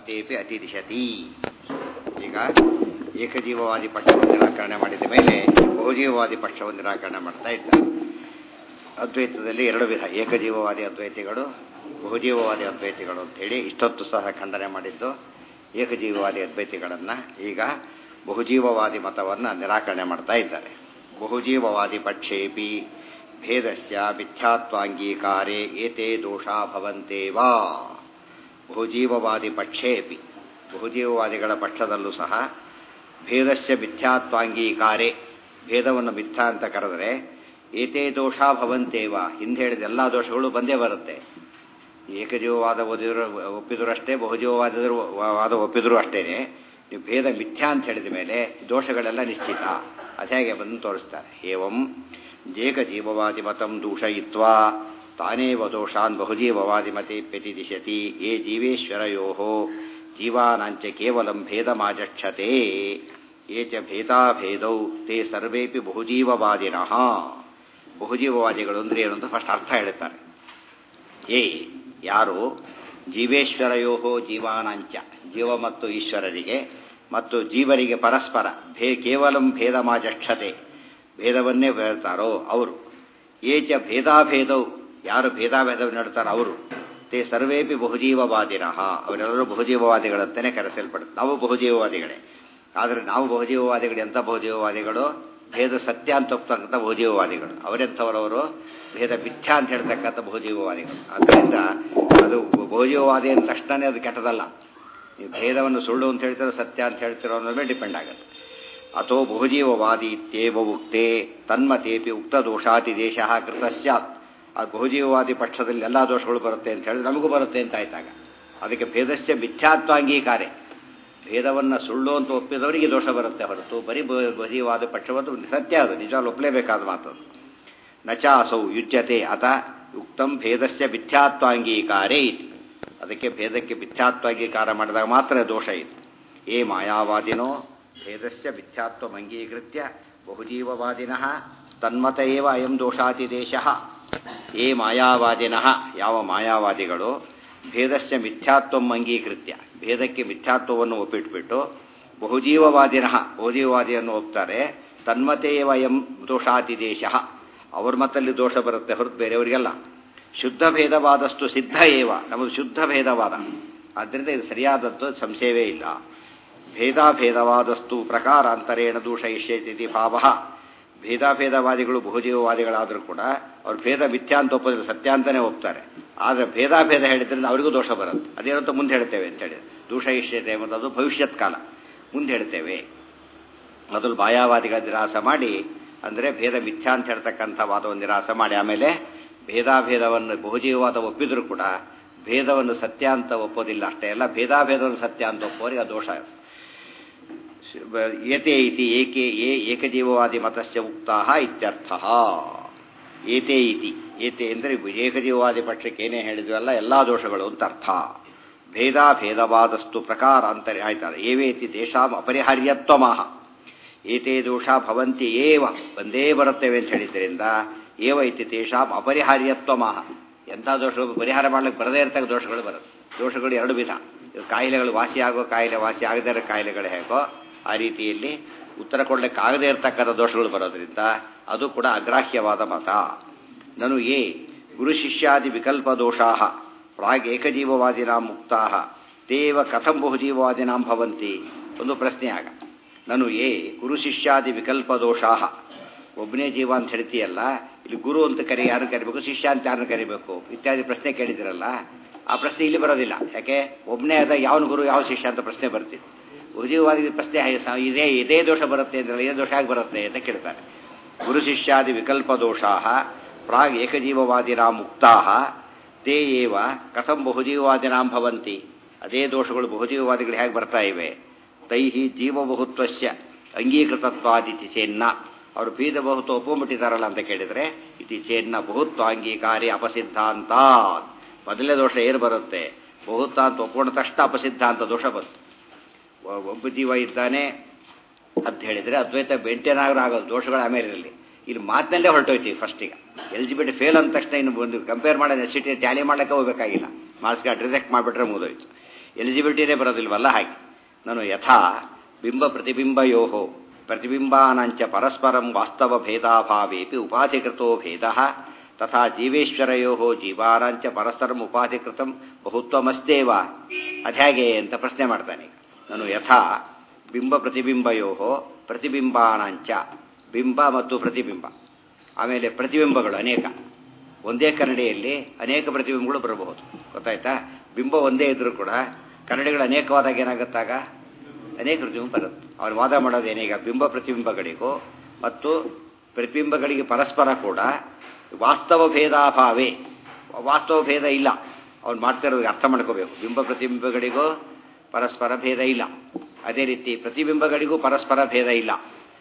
ತೇಪಿ ಅತಿದಿಶತಿ ಈಗ ಏಕಜೀವವಾದಿ ಪಕ್ಷವನ್ನು ನಿರಾಕರಣೆ ಮಾಡಿದ ಮೇಲೆ ಬಹುಜೀವವಾದಿ ಪಕ್ಷವನ್ನು ನಿರಾಕರಣೆ ಮಾಡ್ತಾ ಇದ್ದಾರೆ ಅದ್ವೈತದಲ್ಲಿ ಎರಡು ವಿಧ ಏಕಜೀವವಾದಿ ಅದ್ವೈತಿಗಳು ಬಹುಜೀವವಾದಿ ಅದ್ವೈತಿಗಳು ಅಂತೇಳಿ ಇಷ್ಟೊತ್ತು ಸಹ ಖಂಡನೆ ಮಾಡಿದ್ದು ಏಕಜೀವವಾದಿ ಅದ್ವೈತಿಗಳನ್ನು ಈಗ ಬಹುಜೀವವಾದಿ ಮತವನ್ನು ನಿರಾಕರಣೆ ಮಾಡ್ತಾ ಇದ್ದಾರೆ ಬಹುಜೀವವಾದಿ ಪಕ್ಷೇಪಿ ಭೇದಸ್ಯ ಮಿಥ್ಯಾತ್ವಾಂಗೀಕಾರೇ ಏತೇ ದೋಷಾ ಭವಂತೇವಾ ಬಹುಜೀವವಾದಿ ಪಕ್ಷೇಪಿ ಬಹುಜೀವವಾದಿಗಳ ಪಕ್ಷದಲ್ಲೂ ಸಹ ಭೇದಸ್ಯ ಮಿಥ್ಯಾತ್ವಾಂಗೀಕಾರೇ ಭೇದವನ್ನು ಮಿಥ್ಯಾ ಅಂತ ಕರೆದರೆ ಏತೇ ದೋಷ ಭವಂತೇವ ಹಿಂದೆ ಹೇಳಿದ ಎಲ್ಲ ದೋಷಗಳು ಬಂದೇ ಬರುತ್ತೆ ಏಕಜೀವವಾದ ಓದಿದ್ರು ಒಪ್ಪಿದ್ರು ಅಷ್ಟೇ ಬಹುಜೀವವಾದಿದ್ರು ವಾದ ಒಪ್ಪಿದ್ರು ಅಷ್ಟೇನೆ ನೀವು ಭೇದ ಮಿಥ್ಯಾ ಅಂತ ಹೇಳಿದ ಮೇಲೆ ದೋಷಗಳೆಲ್ಲ ನಿಶ್ಚಿತ ಅದ್ಯಾಗೆ ಬಂದು ತೋರಿಸ್ತಾರೆ ಏವಂ ಜೇಕಜೀವವಾದಿ ಮತಂ ದೂಷಯಿತ್ವಾ ತಾನೇವ ದೋಷಾನ್ ಬಹುಜೀವವಾದಿ ಮತೆ ಪ್ರತಿದಿಶತಿ ಯೇ ಜೀವೇಶ್ವರಯೋ ಜೀವಾನಾಂಚ ಕೇವಲಂ ಭೇದಮಾಚಕ್ಷತೆ ಯೇ ಚ ಭೇದಾಭೇದೌ ತೇ ಸರ್ವೇಪಿ ಬಹುಜೀವವಾದಿನಃ ಬಹುಜೀವವಾದಿಗಳು ಅಂದ್ರೆ ಏನು ಅಂತ ಫಸ್ಟ್ ಅರ್ಥ ಹೇಳ್ತಾರೆ ಏ ಯಾರು ಜೀವೇಶ್ವರಯೋ ಜೀವಾನಾಂಚ ಜೀವ ಮತ್ತು ಈಶ್ವರರಿಗೆ ಮತ್ತು ಜೀವರಿಗೆ ಪರಸ್ಪರ ಭೇ ಕೇವಲಂ ಭೇದಮಾಚಕ್ಷತೆ ಭೇದವನ್ನೇ ಹೇಳ್ತಾರೋ ಅವರು ಏಚ ಭೇದಾಭೇದವು ಯಾರು ಭೇದಾಭೇದವನ್ನು ನಡ್ತಾರೋ ಅವರು ತೇ ಸರ್ವೇಪಿ ಬಹುಜೀವವಾದಿನಃ ಅವರೆಲ್ಲರೂ ಬಹುಜೀವವಾದಿಗಳಂತಾನೆ ಕರೆಸಲ್ಪಡುತ್ತೆ ನಾವು ಬಹುಜೀವವಾದಿಗಳೇ ಆದರೆ ನಾವು ಬಹುಜೀವವಾದಿಗಳು ಎಂಥ ಬಹುಜೀವವಾದಿಗಳು ಭೇದ ಸತ್ಯ ಅಂತ ಒಪ್ತಕ್ಕಂಥ ಬಹುಜೀವವಾದಿಗಳು ಅವರೆಂಥವರವರು ಭೇದ ಮಿಥ್ಯಾ ಅಂತ ಹೇಳ್ತಕ್ಕಂಥ ಬಹುಜೀವವಾದಿಗಳು ಆದ್ದರಿಂದ ಅದು ಬಹುಜೀವವಾದಿ ಅಂದ ತಕ್ಷಣನೇ ಅದು ಕೆಟ್ಟದಲ್ಲ ನೀವು ಭೇದವನ್ನು ಸುಳ್ಳು ಅಂತ ಹೇಳ್ತಿರೋ ಸತ್ಯ ಅಂತ ಹೇಳ್ತಿರೋ ಅನ್ನೋದ್ರ ಮೇಲೆ ಡಿಪೆಂಡ್ ಆಗುತ್ತೆ ಅಥೋ ಬಹುಜೀವವಾದಿ ಇತ್ಯೇವ ಉಕ್ತೆ ತನ್ಮತೇಪಿ ಉಕ್ತ ದೋಷಾತಿ ದೇಶ ಕೃತ ಸ್ಯಾತ್ ಆ ಬಹುಜೀವವಾದಿ ಪಕ್ಷದಲ್ಲಿ ಎಲ್ಲ ದೋಷಗಳು ಬರುತ್ತೆ ಅಂತ ಹೇಳಿದ್ರೆ ನಮಗೂ ಬರುತ್ತೆ ಅಂತ ಆಯ್ತಾಗ ಅದಕ್ಕೆ ಭೇದಸ್ಯ ಮಿಥ್ಯಾತ್ವಾಂಗೀಕಾರೆ ಭೇದವನ್ನು ಸುಳ್ಳು ಅಂತ ಒಪ್ಪಿದವರಿಗೆ ದೋಷ ಬರುತ್ತೆ ಹೊರತು ಬರೀ ಬಹುಜೀವವಾದ ಪಕ್ಷವಂತೂ ಸತ್ಯ ಅದು ನಿಜವಾಗ್ಲೂ ಒಪ್ಪಲೇಬೇಕಾದ ಮಾತು ನಚಾಸೌ ಯುಜ್ಯತೆ ಅತ ಉಕ್ತಂ ಭೇದಸ್ಯ ಮಿಥ್ಯಾತ್ವಾಂಗೀಕಾರೇ ಇತ್ತು ಅದಕ್ಕೆ ಭೇದಕ್ಕೆ ಮಿಥ್ಯಾತ್ವಾಂಗೀಕಾರ ಮಾಡಿದಾಗ ಮಾತ್ರ ದೋಷ ಇತ್ತು ಏ ಮಾಯಾವಾದಿನೋ ಭೇದಸ್ಯ ಮಿಥ್ಯಾತ್ವಂ ಅಂಗೀಕೃತ್ಯ ಬಹುಜೀವವಾದಿನಃ ತನ್ಮತ ಏವ ಅಯಂ ದೋಷಾತಿ ದೇಶ ಏ ಮಾಯಾವಾದಿನಃ ಯಾವ ಮಾಯಾವಾದಿಗಳು ಭೇದಸ್ಯ ಮಿಥ್ಯಾತ್ವಂ ಅಂಗೀಕೃತ್ಯ ಭೇದಕ್ಕೆ ಮಿಥ್ಯಾತ್ವವನ್ನು ಒಪ್ಪಿಟ್ಬಿಟ್ಟು ಬಹುಜೀವವಾದಿನಃ ಬಹುಜೀವವಾದಿಯನ್ನು ಒಪ್ತಾರೆ ತನ್ಮತೇವ ಎಂ ದೋಷಾತಿ ದೇಶ ಅವ್ರ ಮತ್ತಲ್ಲಿ ದೋಷ ಬರುತ್ತೆ ಹೊರತು ಬೇರೆಯವರಿಗೆಲ್ಲ ಶುದ್ಧ ಭೇದವಾದಷ್ಟು ಸಿದ್ಧ ಏವ ನಮ್ಮದು ಶುದ್ಧ ಭೇದವಾದ ಆದ್ದರಿಂದ ಇದು ಸರಿಯಾದದ್ದು ಸಂಶಯವೇ ಇಲ್ಲ ಭೇದಾಭೇದವಾದಸ್ತು ಪ್ರಕಾರಾಂತರೇಣ ದೂಷ ಇಷ್ಯತಿ ಭಾವ ಭೇದಾಭೇದವಾದಿಗಳು ಬಹುಜೀವವಾದಿಗಳಾದರೂ ಕೂಡ ಅವ್ರು ಭೇದ ಮಿಥ್ಯಾ ಅಂತ ಒಪ್ಪೋದ್ರೆ ಸತ್ಯ ಅಂತಾನೆ ಒಪ್ತಾರೆ ಆದರೆ ಭೇದಾಭೇದ ಹೇಳಿದ್ರಿಂದ ಅವರಿಗೂ ದೋಷ ಬರುತ್ತೆ ಅದೇನಂತ ಮುಂದೆ ಹೇಳ್ತೇವೆ ಅಂತ ಹೇಳಿ ದೋಷ ಇಷ್ಯತೆ ಎಂಬುದು ಭವಿಷ್ಯತ್ ಕಾಲ ಮುಂದೆ ಹೇಳ್ತೇವೆ ಮೊದಲು ಮಾಯಾವಾದಿಗಳ ನಿರಾಸ ಮಾಡಿ ಅಂದರೆ ಭೇದ ಮಿಥ್ಯಾ ಅಂತ ಹೇಳ್ತಕ್ಕಂಥ ವಾದವನ್ನು ನಿರಾಸ ಮಾಡಿ ಆಮೇಲೆ ಭೇದಾಭೇದವನ್ನು ಬಹುಜೀವವಾದ ಒಪ್ಪಿದ್ರು ಕೂಡ ಭೇದವನ್ನು ಸತ್ಯ ಅಂತ ಒಪ್ಪೋದಿಲ್ಲ ಅಷ್ಟೇ ಎಲ್ಲ ಭೇದಾಭೇದವನ್ನು ಸತ್ಯ ಅಂತ ಒಪ್ಪೋರಿಗೆ ದೋಷ ಏತೆ ಇತಿ ಏಕೆ ಏ ಏಕಜೀವವಾದಿ ಮತಸ್ಯ ಉಕ್ತಾ ಇತ್ಯರ್ಥ ಏತೆ ಇತಿ ಏತೆ ಅಂದರೆ ಏಕಜೀವವಾದಿ ಪಕ್ಷಕ್ಕೆ ಏನೇ ಹೇಳಿದ್ವಲ್ಲ ಎಲ್ಲ ದೋಷಗಳು ಅಂತ ಅರ್ಥ ಭೇದಾಭೇದವಾದಸ್ತು ಪ್ರಕಾರ ಅಂತರಿ ಆಯ್ತಾರೆ ಏವೇತಿ ದೇಶಾಂ ಅಪರಿಹಾರ್ಯತ್ವಮಾಹ ಏತೇ ದೋಷ ಭವಂತಿ ಏವ ಬಂದೇ ಬರುತ್ತೇವೆ ಅಂತ ಹೇಳಿದ್ದರಿಂದ ಏವ ಇತಿ ತೇಷಾಂ ಅಪರಿಹಾರ್ಯತ್ವಮಾಹ ಎಂಥ ದೋಷಗಳು ಪರಿಹಾರ ಮಾಡ್ಲಿಕ್ಕೆ ಬರದೇ ಇರ್ತಕ್ಕ ದೋಷಗಳು ಬರುತ್ತೆ ದೋಷಗಳು ಎರಡು ವಿಧ ಕಾಯಿಲೆಗಳು ವಾಸಿ ಆಗೋ ಕಾಯಿಲೆ ವಾಸಿ ಆಗದೇ ಇರೋ ಕಾಯಿಲೆಗಳು ಹೇಗೋ ಆ ರೀತಿಯಲ್ಲಿ ಉತ್ತರ ಕೊಡ್ಲಿಕ್ಕೆ ಆಗದೇ ಇರತಕ್ಕಂಥ ದೋಷಗಳು ಬರೋದ್ರಿಂದ ಅದು ಕೂಡ ಅಗ್ರಾಹ್ಯವಾದ ಮತ ನನು ಏ ಗುರು ಶಿಷ್ಯಾದಿ ವಿಕಲ್ಪ ದೋಷಾ ಪ್ರಾಗ್ ಏಕಜೀವವಾದಿನಾಂ ಮುಕ್ತಾ ತೇವ ಕಥಂ ಬಹುಜೀವವಾದಿನಾಂ ಭವಂತಿ ಒಂದು ಪ್ರಶ್ನೆ ಆಗ ನಾನು ಏ ಗುರು ಶಿಷ್ಯಾದಿ ವಿಕಲ್ಪ ದೋಷಾ ಒಬ್ಬನೇ ಜೀವ ಅಂತ ಹೇಳ್ತೀಯಲ್ಲ ಇಲ್ಲಿ ಗುರು ಅಂತ ಕರಿ ಯಾರು ಕರಿಬೇಕು ಶಿಷ್ಯ ಅಂತ ಯಾರನ್ನು ಕರಿಬೇಕು ಇತ್ಯಾದಿ ಪ್ರಶ್ನೆ ಕೇಳಿದಿರಲ್ಲ ಆ ಪ್ರಶ್ನೆ ಇಲ್ಲಿ ಬರೋದಿಲ್ಲ ಯಾಕೆ ಒಬ್ಬನೇ ಆದ ಯಾವನು ಗುರು ಯಾವ ಶಿಷ್ಯ ಅಂತ ಪ್ರಶ್ನೆ ಬರ್ತಿತ್ತು ಉದ್ಯೋಗವಾದಿ ಪ್ರಶ್ನೆ ಇದೇ ಇದೇ ದೋಷ ಬರುತ್ತೆ ಅಂದ್ರೆ ಇದೇ ದೋಷ ಆಗಿ ಬರುತ್ತೆ ಅಂತ ಕೇಳ್ತಾರೆ ಗುರು ಶಿಷ್ಯಾದಿ ವಿಕಲ್ಪ ದೋಷಾ ಪ್ರಾಗ್ ಏಕಜೀವವಾದಿನಾಂ ಮುಕ್ತಾ ತೇ ಏವ ಕಥಂ ಬಹುಜೀವವಾದಿನಾಂ ಭವಂತಿ ಅದೇ ದೋಷಗಳು ಬಹುಜೀವವಾದಿಗಳು ಹೇಗೆ ಬರ್ತಾ ಇವೆ ತೈಹಿ ಜೀವಬಹುತ್ವಸ್ಯ ಅಂಗೀಕೃತತ್ವಾದಿತಿ ಚೇನ್ನ ಅವರು ಬೀದ ಬಹುತ್ವ ಒಪ್ಪುಬಿಟ್ಟಿದ್ದಾರಲ್ಲ ಅಂತ ಕೇಳಿದರೆ ಇತಿ ಚೇನ್ನ ಬಹುತ್ವ ಅಂಗೀಕಾರಿ ಅಪಸಿದ್ಧಾಂತ ಮೊದಲನೇ ದೋಷ ಏನು ಬರುತ್ತೆ ಬಹುತ್ವ ಅಂತ ಒಪ್ಕೊಂಡ ತಕ್ಷಣ ಅಪಸಿದ್ಧಾಂತ ದೋಷ ಬಂತು ಒಬ್ಬ ಜೀವ ಇದ್ದಾನೆ ಅಂತ ಹೇಳಿದರೆ ಅದ್ವೈತ ಬೆಂಟೇನಾದ್ರೂ ಆಗೋದು ದೋಷಗಳು ಆಮೇಲೆ ಇರಲಿ ಇಲ್ಲಿ ಮಾತಿನಲ್ಲೇ ಹೊರಟೋಯ್ತೀವಿ ಫಸ್ಟಿಗೆ ಎಲಿಜಿಬಿಲಿಟಿ ಫೇಲ್ ಅಂದ ತಕ್ಷಣ ಇನ್ನು ಒಂದು ಕಂಪೇರ್ ಮಾಡೋ ನೆಸಿಟಿ ಟ್ಯಾಲಿ ಮಾಡ್ಲಿಕ್ಕೆ ಹೋಗಬೇಕಾಗಿಲ್ಲ ಮಾರ್ಕ್ಸ್ ಕಾರ್ಡ್ ರಿಜೆಕ್ಟ್ ಮಾಡಿಬಿಟ್ರೆ ಮುಗಿದೋಯ್ತು ಎಲಿಜಿಬಿಲಿಟಿನೇ ಬರೋದಿಲ್ವಲ್ಲ ಹಾಗೆ ನಾನು ಯಥಾ ಬಿಂಬ ಪ್ರತಿಬಿಂಬಯೋ ಪ್ರತಿಬಿಂಬಾನಂಚ ಪರಸ್ಪರಂ ವಾಸ್ತವ ಭೇದಾಭಾವೇಪಿ ಉಪಾಧಿಕೃತೋ ಭೇದ ತಥಾ ಜೀವೇಶ್ವರಯೋ ಜೀವಾನಾಂಚ ಪರಸ್ಪರಂ ಉಪಾಧಿಕೃತಂ ಬಹುತ್ವಮಸ್ತೇವ ಅದ್ಯಾಗೆ ಅಂತ ಪ್ರಶ್ನೆ ಮಾಡ್ತಾನೆ ನಾನು ಯಥಾ ಬಿಂಬ ಪ್ರತಿಬಿಂಬಯೋ ಪ್ರತಿಬಿಂಬಾನಾಂಚ ಬಿಂಬ ಮತ್ತು ಪ್ರತಿಬಿಂಬ ಆಮೇಲೆ ಪ್ರತಿಬಿಂಬಗಳು ಅನೇಕ ಒಂದೇ ಕನ್ನಡಿಯಲ್ಲಿ ಅನೇಕ ಪ್ರತಿಬಿಂಬಗಳು ಬರಬಹುದು ಗೊತ್ತಾಯ್ತಾ ಬಿಂಬ ಒಂದೇ ಇದ್ರೂ ಕೂಡ ಕನ್ನಡಿಗಳು ಅನೇಕವಾದಾಗ ಏನಾಗುತ್ತಾಗ ಅನೇಕ ಪ್ರತಿಬಿಂಬ ಬರುತ್ತೆ ಅವ್ರು ವಾದ ಮಾಡೋದು ಏನೀಗ ಬಿಂಬ ಪ್ರತಿಬಿಂಬಗಳಿಗೂ ಮತ್ತು ಪ್ರತಿಬಿಂಬಗಳಿಗೆ ಪರಸ್ಪರ ಕೂಡ ವಾಸ್ತವ ಭೇದಾಭಾವೇ ವಾಸ್ತವ ಭೇದ ಇಲ್ಲ ಅವ್ನು ಮಾಡ್ತಿರೋದು ಅರ್ಥ ಮಾಡ್ಕೋಬೇಕು ಬಿಂಬ ಪ್ರತಿಬಿಂಬಗಳಿಗೂ ಪರಸ್ಪರ ಭೇದ ಇಲ್ಲ ಅದೇ ರೀತಿ ಪ್ರತಿಬಿಂಬಗಳಿಗೂ ಪರಸ್ಪರ ಭೇದ ಇಲ್ಲ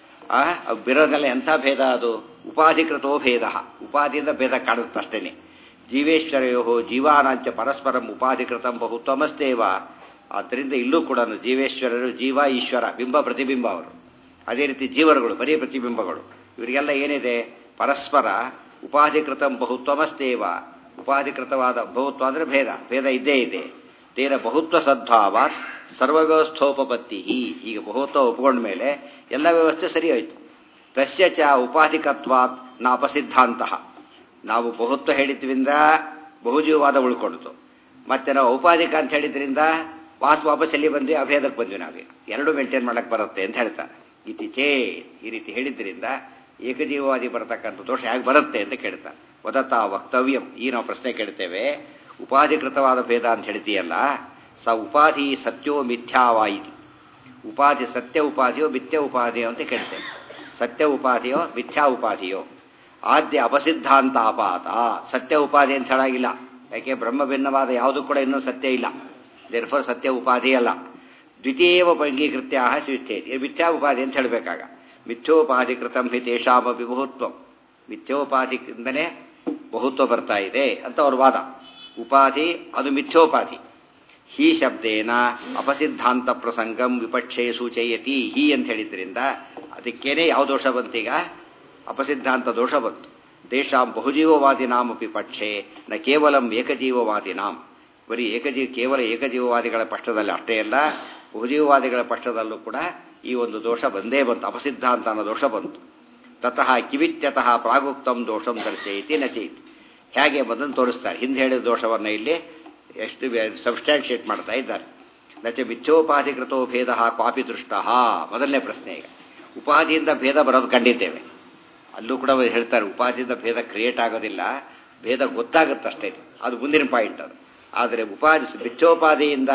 ಆ ಬಿರೋದಲ್ಲ ಎಂಥ ಭೇದ ಅದು ಉಪಾಧಿಕೃತೋ ಭೇದ ಉಪಾಧಿಯಿಂದ ಭೇದ ಕಾಣುತ್ತಷ್ಟೇನೆ ಜೀವೇಶ್ವರಯೋ ಜೀವಾನಾಂಚ ಪರಸ್ಪರಂ ಉಪಾಧಿಕೃತಂ ಬಹುತ್ವಮಸ್ತೇವ ಆದ್ದರಿಂದ ಇಲ್ಲೂ ಕೂಡ ಜೀವೇಶ್ವರರು ಜೀವ ಈಶ್ವರ ಬಿಂಬ ಪ್ರತಿಬಿಂಬ ಅವರು ಅದೇ ರೀತಿ ಜೀವರುಗಳು ಬರೀ ಪ್ರತಿಬಿಂಬಗಳು ಇವರಿಗೆಲ್ಲ ಏನಿದೆ ಪರಸ್ಪರ ಉಪಾಧಿಕೃತಂ ಬಹುತ್ವಮಸ್ತೇವ ಉಪಾಧಿಕೃತವಾದ ಬಹುತ್ವ ಅಂದರೆ ಭೇದ ಭೇದ ಇದ್ದೇ ಇದೆ ತೇನ ಬಹುತ್ವ ಸದ್ಭಾವ ಸರ್ವವ್ಯವಸ್ಥೋಪಪತ್ತಿ ಈಗ ಬಹುತ್ವ ಒಪ್ಕೊಂಡ ಮೇಲೆ ಎಲ್ಲ ವ್ಯವಸ್ಥೆ ಸರಿ ಹೋಯ್ತು ತಸ್ಯ ಚ ಉಪಾಧಿಕತ್ವಾತ್ ನಾಪಸಿದ್ಧಾಂತ ನಾವು ಬಹುತ್ವ ಹೇಳಿದ್ರಿಂದ ಬಹುಜೀವವಾದ ಉಳ್ಕೊಂಡಿತು ಮತ್ತೆ ನಾವು ಔಪಾಧಿಕ ಅಂತ ಹೇಳಿದ್ರಿಂದ ವಾಸ್ ವಾಪಸ್ ಎಲ್ಲಿ ಬಂದ್ವಿ ಅಭೇದಕ್ಕೆ ಬಂದ್ವಿ ನಾವೀಗ ಎರಡು ಮೇಂಟೈನ್ ಮಾಡಕ್ಕೆ ಬರುತ್ತೆ ಅಂತ ಹೇಳ್ತಾರೆ ಇತ್ತೀಚೆ ಈ ರೀತಿ ಹೇಳಿದ್ರಿಂದ ಏಕಜೀವವಾದಿ ಬರತಕ್ಕಂಥ ದೋಷ ಹೇಗೆ ಬರುತ್ತೆ ಅಂತ ಕೇಳ್ತಾರೆ ವದತ ವಕ್ತವ್ಯಂ ಈ ನಾವು ಪ್ರಶ್ನೆ ಕೇಳ್ತೇವೆ ಉಪಾಧಿಕೃತವಾದ ಭೇದ ಅಂತ ಹೇಳ್ತೀಯಲ್ಲ ಸ ಉಪಾಧಿ ಸತ್ಯೋ ಮಿಥ್ಯಾವಾಯಿತು ಉಪಾಧಿ ಸತ್ಯ ಉಪಾಧಿಯೋ ಮಿಥ್ಯ ಉಪಾಧಿಯೋ ಅಂತ ಕೇಳ್ತೇವೆ ಸತ್ಯ ಉಪಾಧಿಯೋ ಮಿಥ್ಯಾ ಉಪಾಧಿಯೋ ಆದ್ಯ ಅಪಸಿದ್ಧಾಂತ ಅಪಾತ ಸತ್ಯ ಉಪಾಧಿ ಅಂತ ಹೇಳಾಗಿಲ್ಲ ಯಾಕೆ ಬ್ರಹ್ಮ ಭಿನ್ನವಾದ ಯಾವುದು ಕೂಡ ಇನ್ನೂ ಸತ್ಯ ಇಲ್ಲ ದೇರ್ಫೋರ್ ಸತ್ಯ ಉಪಾಧಿ ಅಲ್ಲ ದ್ವಿತೀಯವ ಅಂಗೀಕೃತ್ಯ ಸ್ವಿಷ್ಠೇತಿ ಮಿಥ್ಯಾ ಉಪಾಧಿ ಅಂತ ಹೇಳಬೇಕಾಗ ಮಿಥ್ಯೋಪಾಧಿಕೃತಂ ಹಿ ತೇಷಾಮಪಿ ಬಹುತ್ವಂ ಮಿಥ್ಯೋಪಾಧಿಯಿಂದಲೇ ಬಹುತ್ವ ಬರ್ತಾ ಇದೆ ಅಂತ ಅವ್ರ ವಾದ ಉಪಾಧಿ ಅದು ಮಿಥ್ಯೋಪಾಧಿ ಹಿ ಶಬ್ದೇನ ಅಪಸಿದ್ಧಾಂತ ಪ್ರಸಂಗಂ ವಿಪಕ್ಷೆ ಸೂಚಯತಿ ಹಿ ಅಂತ ಹೇಳಿದ್ರಿಂದ ಅದಕ್ಕೇನೆ ಯಾವ ದೋಷ ಬಂತೀಗ ಅಪಸಿದ್ಧಾಂತ ದೋಷ ಬಂತು ತೇಷಾಂ ಬಹುಜೀವವಾದಿನಾಮಪಿ ಪಕ್ಷೆ ನ ಕೇವಲಂ ಏಕಜೀವವಾದಿನಾಂ ಬರೀ ಏಕಜೀವ ಕೇವಲ ಏಕಜೀವವಾದಿಗಳ ಪಕ್ಷದಲ್ಲಿ ಅಷ್ಟೇ ಅಲ್ಲ ಬಹುಜೀವವಾದಿಗಳ ಪಕ್ಷದಲ್ಲೂ ಕೂಡ ಈ ಒಂದು ದೋಷ ಬಂದೇ ಬಂತು ಅಪಸಿದ್ಧಾಂತ ಅನ್ನೋ ದೋಷ ಬಂತು ತತಃ ಕಿವಿತ್ಯತಃ ಪ್ರಾಗುಕ್ತಂ ದೋಷಂ ದರ್ಶಯತಿ ನಚೇತಿ ಹೇಗೆ ಬಂದನ್ನು ತೋರಿಸ್ತಾರೆ ಹಿಂದೆ ಹೇಳಿದ ದೋಷವನ್ನು ಇಲ್ಲಿ ಎಷ್ಟು ಸಬ್ಸ್ಟ್ಯಾನ್ಶಿಯೇಟ್ ಮಾಡ್ತಾ ಇದ್ದಾರೆ ನಚ ಮಿಥ್ಯೋಪಾಧಿಕೃತೋ ಭೇದ ಕ್ವಾಪಿ ದೃಷ್ಟ ಮೊದಲನೇ ಪ್ರಶ್ನೆ ಈಗ ಉಪಾಧಿಯಿಂದ ಭೇದ ಬರೋದು ಕಂಡಿದ್ದೇವೆ ಅಲ್ಲೂ ಕೂಡ ಹೇಳ್ತಾರೆ ಉಪಾಧಿಯಿಂದ ಭೇದ ಕ್ರಿಯೇಟ್ ಆಗೋದಿಲ್ಲ ಭೇದ ಗೊತ್ತಾಗುತ್ತಷ್ಟೇ ಅದು ಮುಂದಿನ ಪಾಯಿಂಟ್ ಅದು ಆದರೆ ಉಪಾಧಿ ಮಿಥ್ಯೋಪಾಧಿಯಿಂದ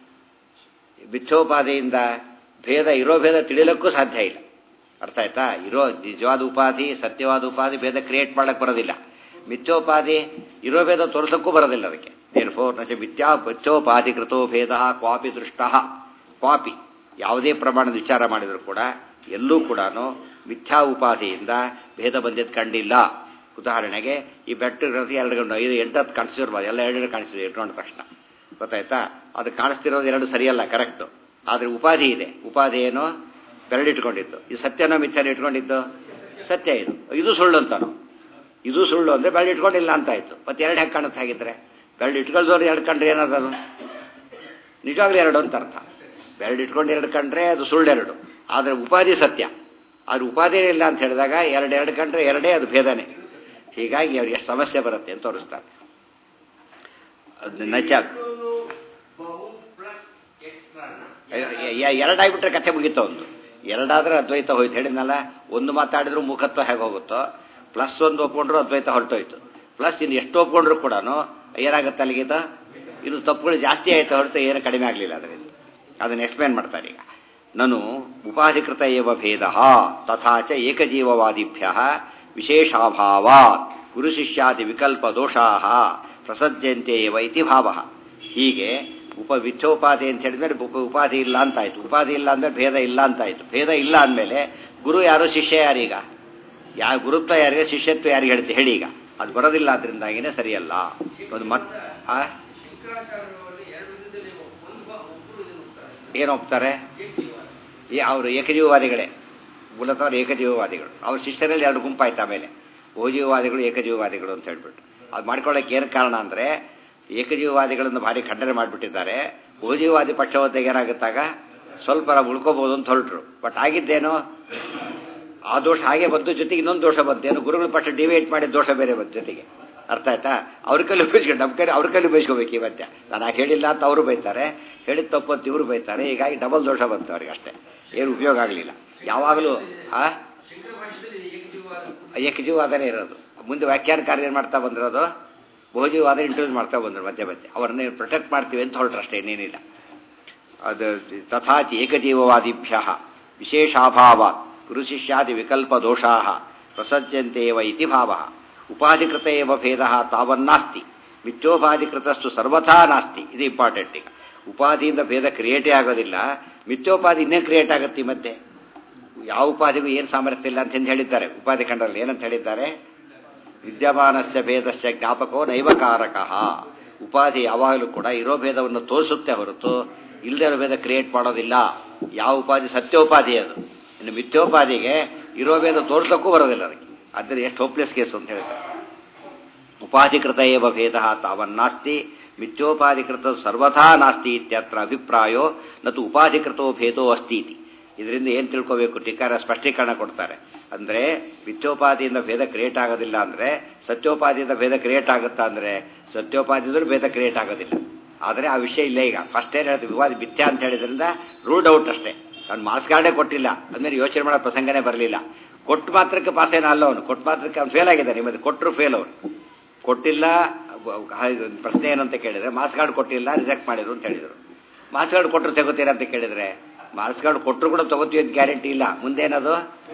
ಮಿಥ್ಯೋಪಾಧಿಯಿಂದ ಭೇದ ಇರೋ ಭೇದ ತಿಳಿಲಕ್ಕೂ ಸಾಧ್ಯ ಇಲ್ಲ ಅರ್ಥ ಆಯ್ತಾ ಇರೋ ನಿಜವಾದ ಉಪಾಧಿ ಸತ್ಯವಾದ ಉಪಾಧಿ ಭೇದ ಕ್ರಿಯೇಟ್ ಮಾಡಕ್ಕೆ ಬರೋದಿಲ್ಲ ಮಿಥ್ಯೋಪಾಧಿ ಇರೋ ಭೇದ ತೋರಿಸಕ್ಕೂ ಬರೋದಿಲ್ಲ ಅದಕ್ಕೆ ದೇರ್ ಫೋರ್ ನಚ ಮಿಥ್ಯಾ ಮಿಥ್ಯೋಪಾಧಿ ಕೃತೋ ಭೇದ ಕ್ವಾಪಿ ದೃಷ್ಟ ಕ್ವಾಪಿ ಯಾವುದೇ ಪ್ರಮಾಣದ ವಿಚಾರ ಮಾಡಿದರೂ ಕೂಡ ಎಲ್ಲೂ ಕೂಡ ಮಿಥ್ಯಾ ಉಪಾಧಿಯಿಂದ ಭೇದ ಬಂದಿದ್ದು ಕಂಡಿಲ್ಲ ಉದಾಹರಣೆಗೆ ಈ ಬೆಟ್ಟ ಎರಡು ಗಂಟು ಐದು ಎಂಟತ್ತು ಕಾಣಿಸಿರ್ಬೋದು ಎಲ್ಲ ಎರಡು ಕಾಣಿಸ್ತಿದೆ ಇಟ್ಕೊಂಡ ತಕ್ಷಣ ಗೊತ್ತಾಯ್ತಾ ಅದು ಕಾಣಿಸ್ತಿರೋದು ಎರಡು ಸರಿಯಲ್ಲ ಕರೆಕ್ಟು ಆದರೆ ಉಪಾಧಿ ಇದೆ ಉಪಾಧಿ ಏನು ಬೆರಳಿಟ್ಕೊಂಡಿತ್ತು ಇದು ಸತ್ಯನೋ ಮಿಥ್ಯನ ಇಟ್ಕೊಂಡಿದ್ದು ಸತ್ಯ ಇದು ಇದು ಸುಳ್ಳು ಅಂತಾನು ಇದು ಸುಳ್ಳು ಅಂದರೆ ಬೆರಳು ಇಟ್ಕೊಂಡಿಲ್ಲ ಅಂತ ಆಯ್ತು ಮತ್ತೆ ಎರಡು ಹೆಂಗೆ ಕಾಣುತ್ತೆ ಹಾಗಿದ್ರೆ ಬೆರಳು ಇಟ್ಕೊಳ್ದವ್ರು ಎರಡು ಕಂಡ್ರೆ ಏನದದು ನಿಜವಾಗ್ಲೂ ಎರಡು ಅಂತ ಅರ್ಥ ಬೆರಳು ಇಟ್ಕೊಂಡು ಎರಡು ಕಂಡ್ರೆ ಅದು ಸುಳ್ಳು ಎರಡು ಆದರೆ ಉಪಾಧಿ ಸತ್ಯ ಆದ್ರೆ ಉಪಾಧಿ ಇಲ್ಲ ಅಂತ ಹೇಳಿದಾಗ ಎರಡು ಎರಡು ಕಂಡ್ರೆ ಎರಡೇ ಅದು ಭೇದನೆ ಹೀಗಾಗಿ ಅವ್ರಿಗೆ ಎಷ್ಟು ಸಮಸ್ಯೆ ಬರುತ್ತೆ ಅಂತ ತೋರಿಸ್ತಾರೆ ನಚ ಎರಡಾಗ್ಬಿಟ್ರೆ ಕಥೆ ಮುಗೀತ ಒಂದು ಎರಡಾದ್ರೆ ಅದ್ವೈತ ಹೋಯ್ತು ಹೇಳಿದ್ನಲ್ಲ ಒಂದು ಮಾತಾಡಿದ್ರು ಮುಖತ್ವ ಹೇಗೆ ಹೋಗುತ್ತೋ ಪ್ಲಸ್ ಒಂದು ಒಪ್ಕೊಂಡ್ರು ಅದ್ವೈತ ಹೊರಟೋಯ್ತು ಪ್ಲಸ್ ಇನ್ನು ಎಷ್ಟು ಒಪ್ಕೊಂಡ್ರು ಕೂಡ ಏನಾಗುತ್ತೆ ಅಲ್ಲಿಗಿತ ಇದು ತಪ್ಪುಗಳು ಜಾಸ್ತಿ ಆಯ್ತು ಹೊರತು ಏನು ಕಡಿಮೆ ಆಗಲಿಲ್ಲ ಅದರಿಂದ ಅದನ್ನು ಎಕ್ಸ್ಪ್ಲೇನ್ ಮಾಡ್ತಾರೆ ಈಗ ನಾನು ಉಪಾಧಿಕೃತ ಏವ ಭೇದ ತಥಾಚ ಏಕಜೀವವಾದಿಭ್ಯ ವಿಶೇಷಾಭಾವಾತ್ ಗುರು ಶಿಷ್ಯಾದಿ ವಿಕಲ್ಪ ದೋಷಾ ಪ್ರಸಜ್ಜಂತೆ ಏವ ಇತಿ ಭಾವ ಹೀಗೆ ಉಪ ವಿಚ್ಛೋಪಾಧಿ ಅಂತ ಹೇಳಿದ್ಮೇಲೆ ಉಪ ಉಪಾಧಿ ಇಲ್ಲ ಅಂತಾಯ್ತು ಉಪಾಧಿ ಇಲ್ಲ ಅಂದ್ರೆ ಭೇದ ಇಲ್ಲ ಅಂತಾಯ್ತು ಭೇದ ಇಲ್ಲ ಅಂದಮೇಲೆ ಗುರು ಯಾರು ಶಿಷ್ಯ ಯಾರೀಗ ಯಾ ಗುರುತ್ವ ಯಾರಿಗೆ ಶಿಷ್ಯತ್ವ ಯಾರಿಗೆ ಹೇಳ್ತಿ ಹೇಳಿ ಈಗ ಅದು ಬರೋದಿಲ್ಲ ಅದರಿಂದಾಗಿನೇ ಸರಿಯಲ್ಲ ಒಂದು ಮತ್ ಏನು ಒಪ್ತಾರೆ ಏ ಅವರು ಏಕಜೀವವಾದಿಗಳೇ ಮೂಲತಃ ಅವ್ರು ಏಕಜೀವವಾದಿಗಳು ಅವ್ರ ಶಿಷ್ಯರಲ್ಲಿ ಎರಡು ಗುಂಪಾಯ್ತು ಆಮೇಲೆ ಬಹುಜೀವವಾದಿಗಳು ಏಕಜೀವವಾದಿಗಳು ಅಂತ ಹೇಳ್ಬಿಟ್ಟು ಅದು ಮಾಡ್ಕೊಳ್ಳೋಕೆ ಏನು ಕಾರಣ ಅಂದರೆ ಏಕಜೀವವಾದಿಗಳನ್ನು ಭಾರಿ ಖಂಡನೆ ಮಾಡಿಬಿಟ್ಟಿದ್ದಾರೆ ಭೋಜಿವಾದಿ ಪಕ್ಷವತ್ತಿಗೆ ಏನಾಗುತ್ತಾಗ ಸ್ವಲ್ಪ ನಾವು ಉಳ್ಕೋಬಹುದು ಅಂತ ಹೊರಟ್ರು ಬಟ್ ಆಗಿದ್ದೇನೋ ಆ ದೋಷ ಹಾಗೆ ಬಂದು ಜೊತೆಗೆ ಇನ್ನೊಂದು ದೋಷ ಬಂತೇನು ಗುರುಗಳ ಪಕ್ಷ ಡಿವೇಟ್ ಮಾಡಿದ ದೋಷ ಬೇರೆ ಬಂತು ಜೊತೆಗೆ ಅರ್ಥ ಆಯ್ತಾ ಅವ್ರ ಕೈಲಿ ಬೈಸ್ಕೊಂಡು ನಮ್ಮ ಕೈ ಅವ್ರ ಕೈಲಿ ಬೈಸ್ಕೋಬೇಕು ಈ ಮಧ್ಯ ನಾನು ಹಾಗೆ ಹೇಳಿಲ್ಲ ಅಂತ ಅವರು ಬೈತಾರೆ ಹೇಳಿದ ತಪ್ಪು ಅಂತ ಇವರು ಬೈತಾರೆ ಹೀಗಾಗಿ ಡಬಲ್ ದೋಷ ಬಂತು ಅವ್ರಿಗೆ ಅಷ್ಟೇ ಏನು ಉಪಯೋಗ ಆಗಲಿಲ್ಲ ಯಾವಾಗಲೂ ಆ ಏಕಜೀವಾದನೇ ಇರೋದು ಮುಂದೆ ವ್ಯಾಖ್ಯಾನಕಾರ ಏನು ಮಾಡ್ತಾ ಬಂದಿರೋದು ಬಹುಜೀವಾದ ಇಂಟ್ರೊಡ್ಯೂಸ್ ಮಾಡ್ತಾ ಬಂದರು ಮಧ್ಯೆ ಮಧ್ಯೆ ಅವ್ರನ್ನೇ ಪ್ರೊಟೆಕ್ಟ್ ಮಾಡ್ತೀವಿ ಅಂತ ಹೊರಟ್ರು ಅಷ್ಟೇ ಇನ್ನೇನಿಲ್ಲ ಅದು ತಥಾಚಿ ಏಕಜೀವವಾದಿಭ್ಯ ವಿಶೇಷಾಭಾವ ಗುರುಶಿಷ್ಯಾದಿ ವಿಕಲ್ಪ ದೋಷಾ ಪ್ರಸಜ್ಜಂತೇವ ಇತಿ ಭಾವ ಉಪಾಧಿಕೃತ ಏವ ಭೇದ ತಾವನ್ನಾಸ್ತಿ ಮಿಥ್ಯೋಪಾಧಿಕೃತಸ್ತು ಸರ್ವಥಾ ನಾಸ್ತಿ ಇದು ಇಂಪಾರ್ಟೆಂಟ್ ಈಗ ಉಪಾಧಿಯಿಂದ ಭೇದ ಕ್ರಿಯೇಟೇ ಆಗೋದಿಲ್ಲ ಮಿಥ್ಯೋಪಾಧಿ ಇನ್ನೇ ಕ್ರಿಯೇಟ್ ಆಗುತ್ತೆ ಈ ಮಧ್ಯೆ ಯಾವ ಉಪಾಧಿಗೂ ಏನು ಸಾಮರ್ಥ್ಯ ಇಲ್ಲ ಅಂತ ಹೇಳಿದ್ದಾರೆ ಉಪಾಧಿ ಖಂಡದಲ್ಲಿ ಏನಂತ ಹೇಳಿದ್ದಾರೆ ವಿದ್ಯಮಾನಸ್ಯ ಭೇದಸ್ಯ ಜ್ಞಾಪಕೋ ನೈವಕಾರಕಃ ಉಪಾಧಿ ಯಾವಾಗಲೂ ಕೂಡ ಇರೋ ಭೇದವನ್ನು ತೋರಿಸುತ್ತೆ ಹೊರತು ಇಲ್ಲದೆ ಇರೋ ಭೇದ ಕ್ರಿಯೇಟ್ ಮಾಡೋದಿಲ್ಲ ಯಾವ ಉಪಾಧಿ ಸತ್ಯೋಪಾಧಿ ಅದು ಇನ್ನು ಮಿಥ್ಯೋಪಾಧಿಗೆ ಇರೋ ಭೇದ ತೋರ್ಸೋಕ್ಕೂ ಬರೋದಿಲ್ಲ ಅದಕ್ಕೆ ಆದ್ದರಿಂದ ಎಷ್ಟು ಹೋಪ್ಲೆಸ್ ಕೇಸು ಅಂತ ಹೇಳ್ತಾರೆ ಉಪಾಧಿಕೃತ ಏವ ಭೇದ ತಾವನ್ನಾಸ್ತಿ ಮಿಥ್ಯೋಪಾಧಿಕೃತ ಸರ್ವಥಾ ನಾಸ್ತಿ ಇತ್ಯತ್ರ ಅಭಿಪ್ರಾಯೋ ನತು ಉಪಾಧಿಕೃತೋ ಭೇದೋ ಅಸ್ತಿ ಇತಿ ಇದರಿಂದ ಏನು ತಿಳ್ಕೋಬೇಕು ಟೀಕಾರ ಸ್ಪಷ್ಟೀಕರಣ ಕೊಡ್ತಾರೆ ಅಂದರೆ ಮಿಥ್ಯೋಪಾಧಿಯಿಂದ ಭೇದ ಕ್ರಿಯೇಟ್ ಆಗೋದಿಲ್ಲ ಅಂದರೆ ಸತ್ಯೋಪಾಧಿಯಿಂದ ಭೇದ ಕ್ರಿಯೇಟ್ ಆಗುತ್ತಾ ಅಂದರೆ ಸತ್ಯೋಪಾಧಿದ್ರು ಭೇದ ಕ್ರಿಯೇಟ್ ಆಗೋದಿಲ್ಲ ಆದರೆ ಆ ವಿಷಯ ಇಲ್ಲ ಈಗ ಫಸ್ಟ್ ಏನು ಹೇಳ್ತೀವಿ ವಿವಾದ ಮಿಥ್ಯಾ ಅಂತ ಹೇಳಿದ್ರಿಂದ ರೂಲ್ಡ್ ಔಟ್ ಅಷ್ಟೇ ಅವ್ನು ಮಾರ್ಕ್ಸ್ ಕಾರ್ಡೇ ಕೊಟ್ಟಿಲ್ಲ ಅಂದಮೇಲೆ ಯೋಚನೆ ಮಾಡೋ ಪ್ರಸಂಗನೇ ಬರಲಿಲ್ಲ ಕೊಟ್ಟು ಮಾತ್ರಕ್ಕೆ ಪಾಸ್ ಏನೋ ಅಲ್ಲ ಅವನು ಕೊಟ್ಟು ಮಾತ್ರಕ್ಕೆ ಅವ್ನು ಫೇಲ್ ಆಗಿದ್ದಾನೆ ನಿಮ್ಮದು ಕೊಟ್ಟರು ಫೇಲ್ ಅವನು ಕೊಟ್ಟಿಲ್ಲ ಪ್ರಶ್ನೆ ಏನು ಅಂತ ಕೇಳಿದ್ರೆ ಮಾರ್ಕ್ಸ್ ಕಾರ್ಡ್ ಕೊಟ್ಟಿಲ್ಲ ರಿಜೆಕ್ಟ್ ಮಾಡಿದ್ರು ಅಂತ ಹೇಳಿದರು ಮಾರ್ಕ್ಸ್ ಕಾರ್ಡ್ ಕೊಟ್ಟರು ತಗೋತೀರಾ ಅಂತ ಕೇಳಿದ್ರೆ ಮಾರ್ಕ್ಸ್ ಕಾರ್ಡ್ ಕೊಟ್ಟರು ಕೂಡ ತಗೋತೀವಿ ಅಂತ ಗ್ಯಾರಂಟಿ ಇಲ್ಲ ಮುಂದೇನದು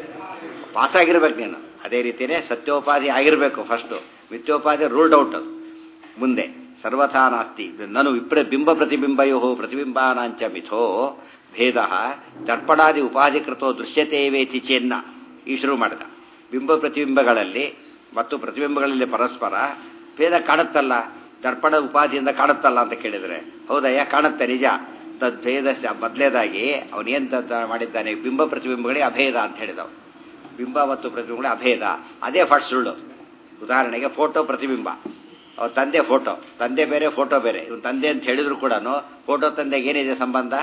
ಪಾಸ್ ಆಗಿರ್ಬೇಕು ನೀನು ಅದೇ ರೀತಿಯೇ ಸತ್ಯೋಪಾಧಿ ಆಗಿರಬೇಕು ಫಸ್ಟು ಮಿಥ್ಯೋಪಾಧಿ ರೂಲ್ಡ್ ಔಟ್ ಅದು ಮುಂದೆ ಸರ್ವಥಾ ನಾಸ್ತಿ ನಾನು ವಿಪ್ರ ಬಿಂಬ ಪ್ರತಿಬಿಂಬಯೋ ಪ್ರತಿಬಿಂಬಾನಾಂಚ ಮಿಥೋ ಭೇದ ದರ್ಪಣಾದಿ ಉಪಾಧಿಕೃತೋ ದೃಶ್ಯತೇವೇತಿ ಚೆನ್ನ ಈ ಶುರು ಮಾಡಿದ ಬಿಂಬ ಪ್ರತಿಬಿಂಬಗಳಲ್ಲಿ ಮತ್ತು ಪ್ರತಿಬಿಂಬಗಳಲ್ಲಿ ಪರಸ್ಪರ ಭೇದ ಕಾಣುತ್ತಲ್ಲ ದರ್ಪಣ ಉಪಾಧಿಯಿಂದ ಕಾಣುತ್ತಲ್ಲ ಅಂತ ಕೇಳಿದರೆ ಹೌದಯ್ಯ ಕಾಣುತ್ತೆ ನಿಜ ತದ್ಭೇದ ಮೊದಲೇದಾಗಿ ಅವನೇನು ಮಾಡಿದ್ದಾನೆ ಬಿಂಬ ಪ್ರತಿಬಿಂಬಗಳಿಗೆ ಅಭೇದ ಅಂತ ಹೇಳಿದವು ಬಿಂಬ ಮತ್ತು ಪ್ರತಿಬಿಂಬಗಳ ಅಭೇದ ಅದೇ ಫಸ್ಟ್ ಸುಳ್ಳು ಉದಾಹರಣೆಗೆ ಫೋಟೋ ಪ್ರತಿಬಿಂಬ ಅವ್ರ ತಂದೆ ಫೋಟೋ ತಂದೆ ಬೇರೆ ಫೋಟೋ ಬೇರೆ ಇವನು ತಂದೆ ಅಂತ ಹೇಳಿದ್ರು ಕೂಡ ಫೋಟೋ ತಂದೆಗೆ ಏನಿದೆ ಸಂಬಂಧ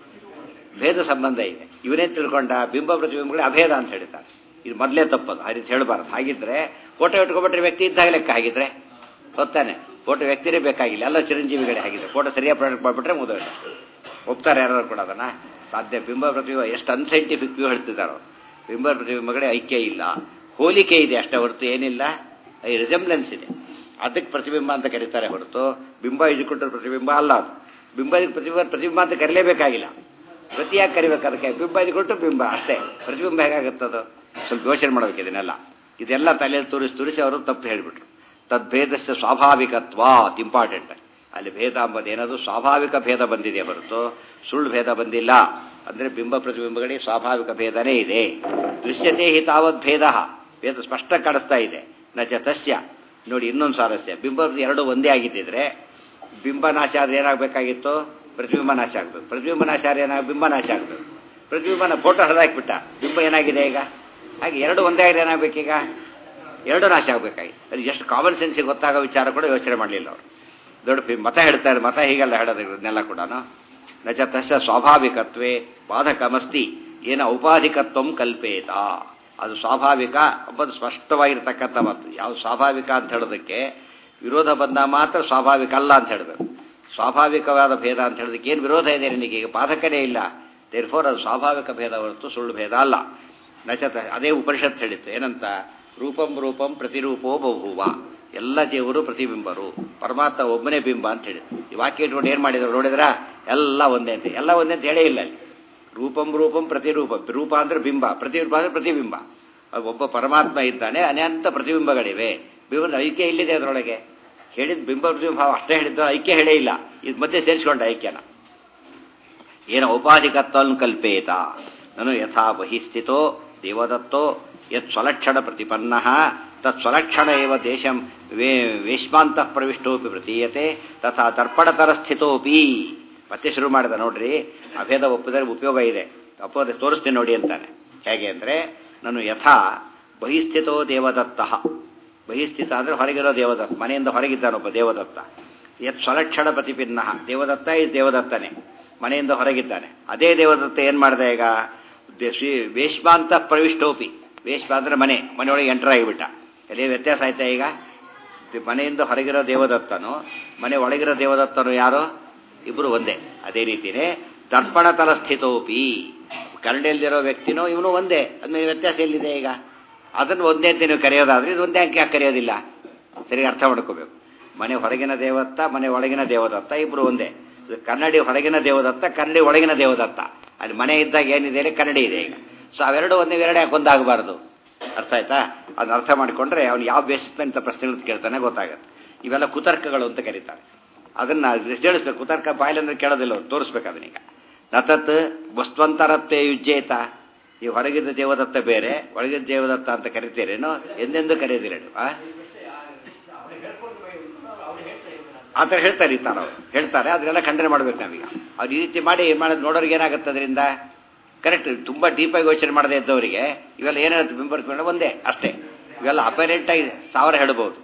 ಭೇದ ಸಂಬಂಧ ಇದೆ ಇವನೇನು ತಿಳ್ಕೊಂಡ ಬಿಂಬ ಪ್ರತಿಬಿಂಬಗಳೇ ಅಭೇದ ಅಂತ ಹೇಳ್ತಾರೆ ಇದು ಮೊದಲೇ ತಪ್ಪದು ಆ ರೀತಿ ಹೇಳಬಾರ್ದು ಹಾಗಿದ್ರೆ ಫೋಟೋ ಇಟ್ಕೊಬಿಟ್ರೆ ವ್ಯಕ್ತಿ ಇದ್ದಾಗ ಲೆಕ್ಕ ಹಾಗಿದ್ರೆ ಗೊತ್ತಾನೆ ಫೋಟೋ ವ್ಯಕ್ತಿನೇ ಬೇಕಾಗಿಲ್ಲ ಎಲ್ಲ ಚಿರಂಜೀವಿಗಳೇ ಆಗಿದೆ ಫೋಟೋ ಸರಿಯಾಗಿ ಪ್ರಾಡಕ್ಟ್ ಮಾಡಿಬಿಟ್ರೆ ಮುಗಿದೋಯ್ತು ಒಪ್ತಾರೆ ಯಾರು ಕೂಡ ಅದನ್ನ ಸಾಧ್ಯ ಬಿಂಬ ಪ್ರತಿಬಿಂಬ ಎಷ್ಟು ಅನ್ಸೈಂಟಿಫಿಕ್ ವ್ಯೂ ಹೇಳ್ತಿದ್ದಾರೋ ಬಿಂಬ ಪ್ರತಿಬಿಂಬಗಳೇ ಐಕ್ಯ ಇಲ್ಲ ಹೋಲಿಕೆ ಇದೆ ಅಷ್ಟೇ ಹೊರತು ಏನಿಲ್ಲ ಈ ರಿಸೆಂಬ್ಲೆನ್ಸ್ ಇದೆ ಅದಕ್ಕೆ ಪ್ರತಿಬಿಂಬ ಅಂತ ಕರೀತಾರೆ ಹೊರತು ಬಿಂಬ ಇಜುಕೊಟ್ಟರೆ ಪ್ರತಿಬಿಂಬ ಅಲ್ಲ ಅದು ಬಿಂಬ ಪ್ರತಿಬಿಂಬ ಪ್ರತಿಬಿಂಬ ಅಂತ ಕರೀಲೇಬೇಕಾಗಿಲ್ಲ ಪ್ರತಿಯಾಗಿ ಕರಿಬೇಕು ಅದಕ್ಕೆ ಬಿಂಬ ಇದ್ಕೊಟ್ಟು ಬಿಂಬ ಅಷ್ಟೇ ಪ್ರತಿಬಿಂಬ ಹೇಗಾಗುತ್ತದು ಸ್ವಲ್ಪ ಯೋಚನೆ ಮಾಡಬೇಕು ಇದನ್ನೆಲ್ಲ ಇದೆಲ್ಲ ತಲೆಯಲ್ಲಿ ತೋರಿಸಿ ತೋರಿಸಿ ಅವರು ತಪ್ಪು ಹೇಳಿಬಿಟ್ರು ತದ್ಭೇದಸ್ಯ ಸ್ವಾಭಾವಿಕತ್ವ ಇಂಪಾರ್ಟೆಂಟ್ ಅಲ್ಲಿ ಭೇದ ಅಂಬದು ಏನದು ಸ್ವಾಭಾವಿಕ ಭೇದ ಬಂದಿದೆ ಹೊರತು ಸುಳ್ಳು ಭೇದ ಬಂದಿಲ್ಲ ಅಂದರೆ ಬಿಂಬ ಪ್ರತಿಬಿಂಬಗಳಿಗೆ ಸ್ವಾಭಾವಿಕ ಭೇದನೇ ಇದೆ ದೃಶ್ಯತೆ ಹಿ ತಾವತ್ ಭೇದ ಭೇದ ಸ್ಪಷ್ಟ ಕಾಣಿಸ್ತಾ ಇದೆ ನಚ ತಸ್ಯ ನೋಡಿ ಇನ್ನೊಂದು ಸ್ವಾರಸ್ಯ ಬಿಂಬ ಎರಡು ಒಂದೇ ಆಗಿದ್ದಿದ್ರೆ ಬಿಂಬ ನಾಶ ಆದ್ರೆ ಏನಾಗಬೇಕಾಗಿತ್ತು ಪ್ರತಿಬಿಂಬ ನಾಶ ಆಗಬೇಕು ಪ್ರತಿಬಿಂಬ ನಾಶ ಆದ್ರೆ ಏನಾಗ ಬಿಂಬ ನಾಶ ಆಗಬೇಕು ಪ್ರತಿಬಿಂಬನ ಫೋಟೋ ಹರಿದಾಕ್ಬಿಟ್ಟ ಬಿಂಬ ಏನಾಗಿದೆ ಈಗ ಹಾಗೆ ಎರಡು ಒಂದೇ ಆಗಿದೆ ಏನಾಗಬೇಕೀಗ ಎರಡು ನಾಶ ಆಗಬೇಕಾಗಿ ಅದು ಎಷ್ಟು ಕಾಮನ್ ಸೆನ್ಸಿಗೆ ಗೊತ್ತಾಗೋ ವಿಚಾರ ಕೂಡ ಯೋಚನೆ ಮಾಡಲಿಲ್ಲ ಅವರು ದೊಡ್ಡ ಮತ ಹೇಳ್ತಾರೆ ಮತ ಹೀಗೆಲ್ಲ ಹೇಳೋದು ಇದನ್ನೆಲ್ಲ ಕೂಡ ನಚ ತಸ್ಯ ಸ್ವಾಭಾವಿಕತ್ವೇ ಬಾಧಕಮಸ್ತಿ ಏನ ಔಪಾಧಿಕತ್ವಂ ಕಲ್ಪೇತ ಅದು ಸ್ವಾಭಾವಿಕ ಒಬ್ಬದು ಸ್ಪಷ್ಟವಾಗಿರ್ತಕ್ಕಂಥ ಮಾತು ಯಾವುದು ಸ್ವಾಭಾವಿಕ ಅಂತ ಹೇಳೋದಕ್ಕೆ ವಿರೋಧ ಬಂದ ಮಾತ್ರ ಸ್ವಾಭಾವಿಕ ಅಲ್ಲ ಅಂತ ಹೇಳಬೇಕು ಸ್ವಾಭಾವಿಕವಾದ ಭೇದ ಅಂತ ಹೇಳೋದಕ್ಕೆ ಏನು ವಿರೋಧ ಇದೆ ನಿನಗೆ ಈಗ ಬಾಧಕನೇ ಇಲ್ಲ ದೇರ್ಫೋರ್ ಅದು ಸ್ವಾಭಾವಿಕ ಭೇದ ಹೊರತು ಸುಳ್ಳು ಭೇದ ಅಲ್ಲ ನಚತ ಅದೇ ಉಪನಿಷತ್ ಹೇಳಿತ್ತು ಏನಂತ ರೂಪಂ ರೂಪಂ ಪ್ರತಿರೂಪೋ ಬಹುವ ಎಲ್ಲ ಜೀವರು ಪ್ರತಿಬಿಂಬರು ಪರಮಾತ್ಮ ಒಬ್ಬನೇ ಬಿಂಬ ಅಂತ ಹೇಳಿ ಈ ವಾಕ್ಯ ಇಟ್ಕೊಂಡು ಏನು ಮಾಡಿದ್ರು ನೋಡಿದ್ರ ಎಲ್ಲ ಒಂದೇ ಅಂತ ಎಲ್ಲ ಒಂದೇ ಅಂತ ಹೇಳೇ ಇಲ್ಲ ಅಲ್ಲಿ ರೂಪಂ ರೂಪಂ ಪ್ರತಿರೂಪ ರೂಪ ಅಂದ್ರೆ ಬಿಂಬ ಪ್ರತಿರೂಪ ಅಂದ್ರೆ ಪ್ರತಿಬಿಂಬ ಒಬ್ಬ ಪರಮಾತ್ಮ ಇದ್ದಾನೆ ಅನಂತ ಪ್ರತಿಬಿಂಬಗಳಿವೆ ಬಿಂಬದ ಐಕ್ಯ ಇಲ್ಲಿದೆ ಅದರೊಳಗೆ ಹೇಳಿದ ಬಿಂಬ ಪ್ರತಿಬಿಂಬ ಅಷ್ಟೇ ಹೇಳಿದ್ದು ಐಕ್ಯ ಹೇಳೇ ಇಲ್ಲ ಇದು ಮತ್ತೆ ಸೇರಿಸ್ಕೊಂಡ ಐಕ್ಯನ ಏನ ಔಪಾಧಿಕತ್ವವನ್ನು ಕಲ್ಪೇತ ನಾನು ಯಥಾ ಬಹಿಸ್ಥಿತೋ ದೇವದತ್ತೋ ಯತ್ ಸ್ವಲಕ್ಷಣ ಪ್ರತಿಪನ್ನ ತತ್ ಸ್ವಲಕ್ಷಣ ಏವ ದೇಶಂ ವೇ ವೇಶ್ಮಾಂತಃ ಪ್ರವಿಷ್ಟೋಪಿ ಪ್ರತೀಯತೆ ತಥಾ ದರ್ಪಣತರ ಸ್ಥಿತೋಪಿ ಮತ್ತೆ ಶುರು ಮಾಡಿದ ನೋಡ್ರಿ ಅಭೇದ ಒಪ್ಪಿದರೆ ಉಪಯೋಗ ಇದೆ ಅಪೋದ ತೋರಿಸ್ತೀನಿ ನೋಡಿ ಅಂತಾನೆ ಹೇಗೆ ಅಂದರೆ ನಾನು ಯಥಾ ಬಹಿಸ್ಥಿತೋ ದೇವದತ್ತ ಬಹಿಸ್ಥಿತ ಅಂದರೆ ಹೊರಗಿರೋ ದೇವದತ್ತ ಮನೆಯಿಂದ ಹೊರಗಿದ್ದಾನೊಬ್ಬ ದೇವದತ್ತ ಯತ್ ಸ್ವಲಕ್ಷಣ ಪ್ರತಿಪಿನ್ನ ದೇವದತ್ತ ಈ ದೇವದತ್ತನೇ ಮನೆಯಿಂದ ಹೊರಗಿದ್ದಾನೆ ಅದೇ ದೇವದತ್ತ ಏನು ಮಾಡಿದೆ ಈಗ ದೆ- ಶ್ರೀ ವೇಶ್ಮಾಂತ ಪ್ರವಿಷ್ಟೋಪಿ ವೇಶ್ಮ ಅಂದ್ರೆ ಮನೆ ಮನೆಯೊಳಗೆ ಎಂಟರ್ ಆಗಿಬಿಟ್ಟ ಎಲ್ಲಿ ವ್ಯತ್ಯಾಸ ಆಯ್ತಾ ಈಗ ದಿ- ಮನೆಯಿಂದ ಹೊರಗಿರೋ ದೇವದತ್ತನು ಮನೆ ಒಳಗಿರೋ ದೇವದತ್ತನು ಯಾರು ಇಬ್ಬರು ಒಂದೇ ಅದೇ ರೀತಿನೇ ದರ್ಪಣ ತಲ ಸ್ಥಿತೋಪಿ ಕರಡಿಯಲ್ಲಿರೋ ವ್ಯಕ್ತಿನೋ ಇವನು ಒಂದೇ ಅದ್ಮೇಲೆ ವ್ಯತ್ಯಾಸ ಎಲ್ಲಿದೆ ಈಗ ಅದನ್ನು ಒಂದೇ ಅಂತ ನೀವು ಕರೆಯೋದಾದ್ರೆ ಇದು ಒಂದೇ ಅಂಕೆ ಯಾಕೆ ಕರೆಯೋದಿಲ್ಲ ಸರಿ ಅರ್ಥ ಮಾಡ್ಕೋಬೇಕು ಮನೆ ಹೊರಗಿನ ದೇವದತ್ತ ಮನೆ ಒಳಗಿನ ದೇವದತ್ತ ಇಬ್ರು ಒಂದೇ ಇದು ಕನ್ನಡಿ ಹೊರಗಿನ ದೇವದತ್ತ ಕನ್ನಡಿ ಒಳಗಿನ ದೇವದತ್ತ ಅಲ್ಲಿ ಮನೆ ಇದ್ದಾಗ ಏನಿದೆ ಅಲ್ಲಿ ಕನ್ನಡಿ ಇದೆ ಈಗ ಸೊ ಅವೆರಡು ಒಂದೇ ಎರಡು ಯಾಕೆ ಒಂದಾಗಬಾರ್ದು ಅರ್ಥ ಆಯ್ತಾ ಅದನ್ನ ಅರ್ಥ ಮಾಡಿಕೊಂಡ್ರೆ ಅವ್ನು ಯಾವ ಬೇಸಿಸ್ ಅಂತ ಪ್ರಶ್ನೆಗಳು ಕೇಳ್ತಾನೆ ಗೊತ್ತಾಗತ್ತೆ ಇವೆಲ್ಲ ಕುತರ್ಕಗಳು ಅಂತ ಕರೀತಾರೆ ಅದನ್ನ ತಿಳಿಸ್ಬೇಕು ಕುತರ್ಕ ಬಾಯಿಲಂದ್ರೆ ಕೇಳೋದಿಲ್ಲ ಅವ್ರು ತೋರಿಸ್ಬೇಕು ಅದನ್ನೀಗ ನತತ್ ವಸ್ತ್ವಂತರತ್ತೆ ಯುಜ್ಜೇತ ಈ ಹೊರಗಿದ್ದ ದೇವದತ್ತ ಬೇರೆ ಒಳಗಿದ್ದ ದೇವದತ್ತ ಅಂತ ಕರಿತೀರೇನೋ ಎಂದೆಂದೂ ಕರೆಯೋದಿಲ್ಲ ನೀವು, ಆ ಆ ಥರ ಹೇಳ್ತಾರೆ ಈ ಥರ ಅವ್ರು ಹೇಳ್ತಾರೆ ಅದನ್ನೆಲ್ಲ ಖಂಡನೆ ಮಾಡ್ಬೇಕು ನಾವೀಗ ಅವ್ರು ಈ ರೀತಿ ಮಾಡಿ ಏನು ಮಾಡೋದು ನೋಡೋರಿಗೆ ಏನಾಗುತ್ತೆ ಅದರಿಂದ ಕರೆಕ್ಟ್ ತುಂಬ ಡೀಪಾಗಿ ಯೋಚನೆ ಮಾಡದೇ ಇದ್ದವರಿಗೆ ಇವೆಲ್ಲ ಏನಾಗುತ್ತೆ ಬಿಂಬರ್ಸ್ಕೊಂಡ್ರೆ ಒಂದೇ ಅಷ್ಟೇ ಇವೆಲ್ಲ ಅಪರೆಂಟಾಗಿ ಸಾವಿರ ಹೇಳ್ಬೋದು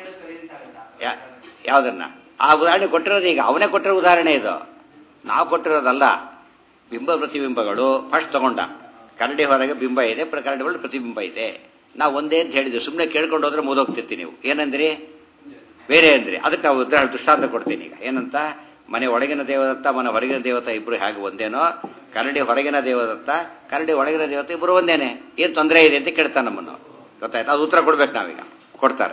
ಯಾ- ಯಾವುದನ್ನ ಆ ಉದಾಹರಣೆ ಕೊಟ್ಟಿರೋದು ಈಗ ಅವನೇ ಕೊಟ್ಟಿರೋ ಉದಾಹರಣೆ ಇದು ನಾವು ಕೊಟ್ಟಿರೋದಲ್ಲ ಬಿಂಬ ಪ್ರತಿಬಿಂಬಗಳು ಫಸ್ಟ್ ತಗೊಂಡ ಕನ್ನಡಿ ಹೊರಗೆ ಬಿಂಬ ಇದೆ ಪ್ರ- ಕನ್ನಡಿ ಒಳಗೆ ಪ್ರತಿಬಿಂಬ ಇದೆ ನಾವು ಒಂದೇ ಅಂತ ಹೇಳಿದ್ವಿ ಸುಮ್ಮನೆ ಕೇಳ್ಕೊಂಡು ಹೋದ್ರೆ ಮುದೋಗ್ತಿರ್ತೀವಿ ನೀವು ಏನಂದ್ರಿ ಬೇರೆ ಅಂದ್ರಿ ಅದಕ್ಕೆ ನಾವು ಉದಾಹರಣೆ ದೃಷ್ಟಾಂತ ಕೊಡ್ತೀನಿ ಈಗ ಏನಂತ ಮನೆ ಒಳಗಿನ ದೇವದತ್ತ ಮನೆ ಹೊರಗಿನ ದೇವತ ಇಬ್ಬರು ಹೇಗೆ ಒಂದೇನೋ ಕನ್ನಡಿ ಹೊರಗಿನ ದೇವದತ್ತ ಕನ್ನಡಿ ಒಳಗಿನ ದೇವತ ಇಬ್ಬರು ಒಂದೇನೆ ಏನು ತೊಂದರೆ ಇದೆ ಅಂತ ಕೇಳ್ತಾನೆ ನಮ್ಮನ್ನು ಗೊತ್ತಾಯ್ತು ಅದು ಉತ್ತರ ಕೊಡ್ಬೇಕು ನಾವೀಗ ಕೊಡ್ತಾರೆ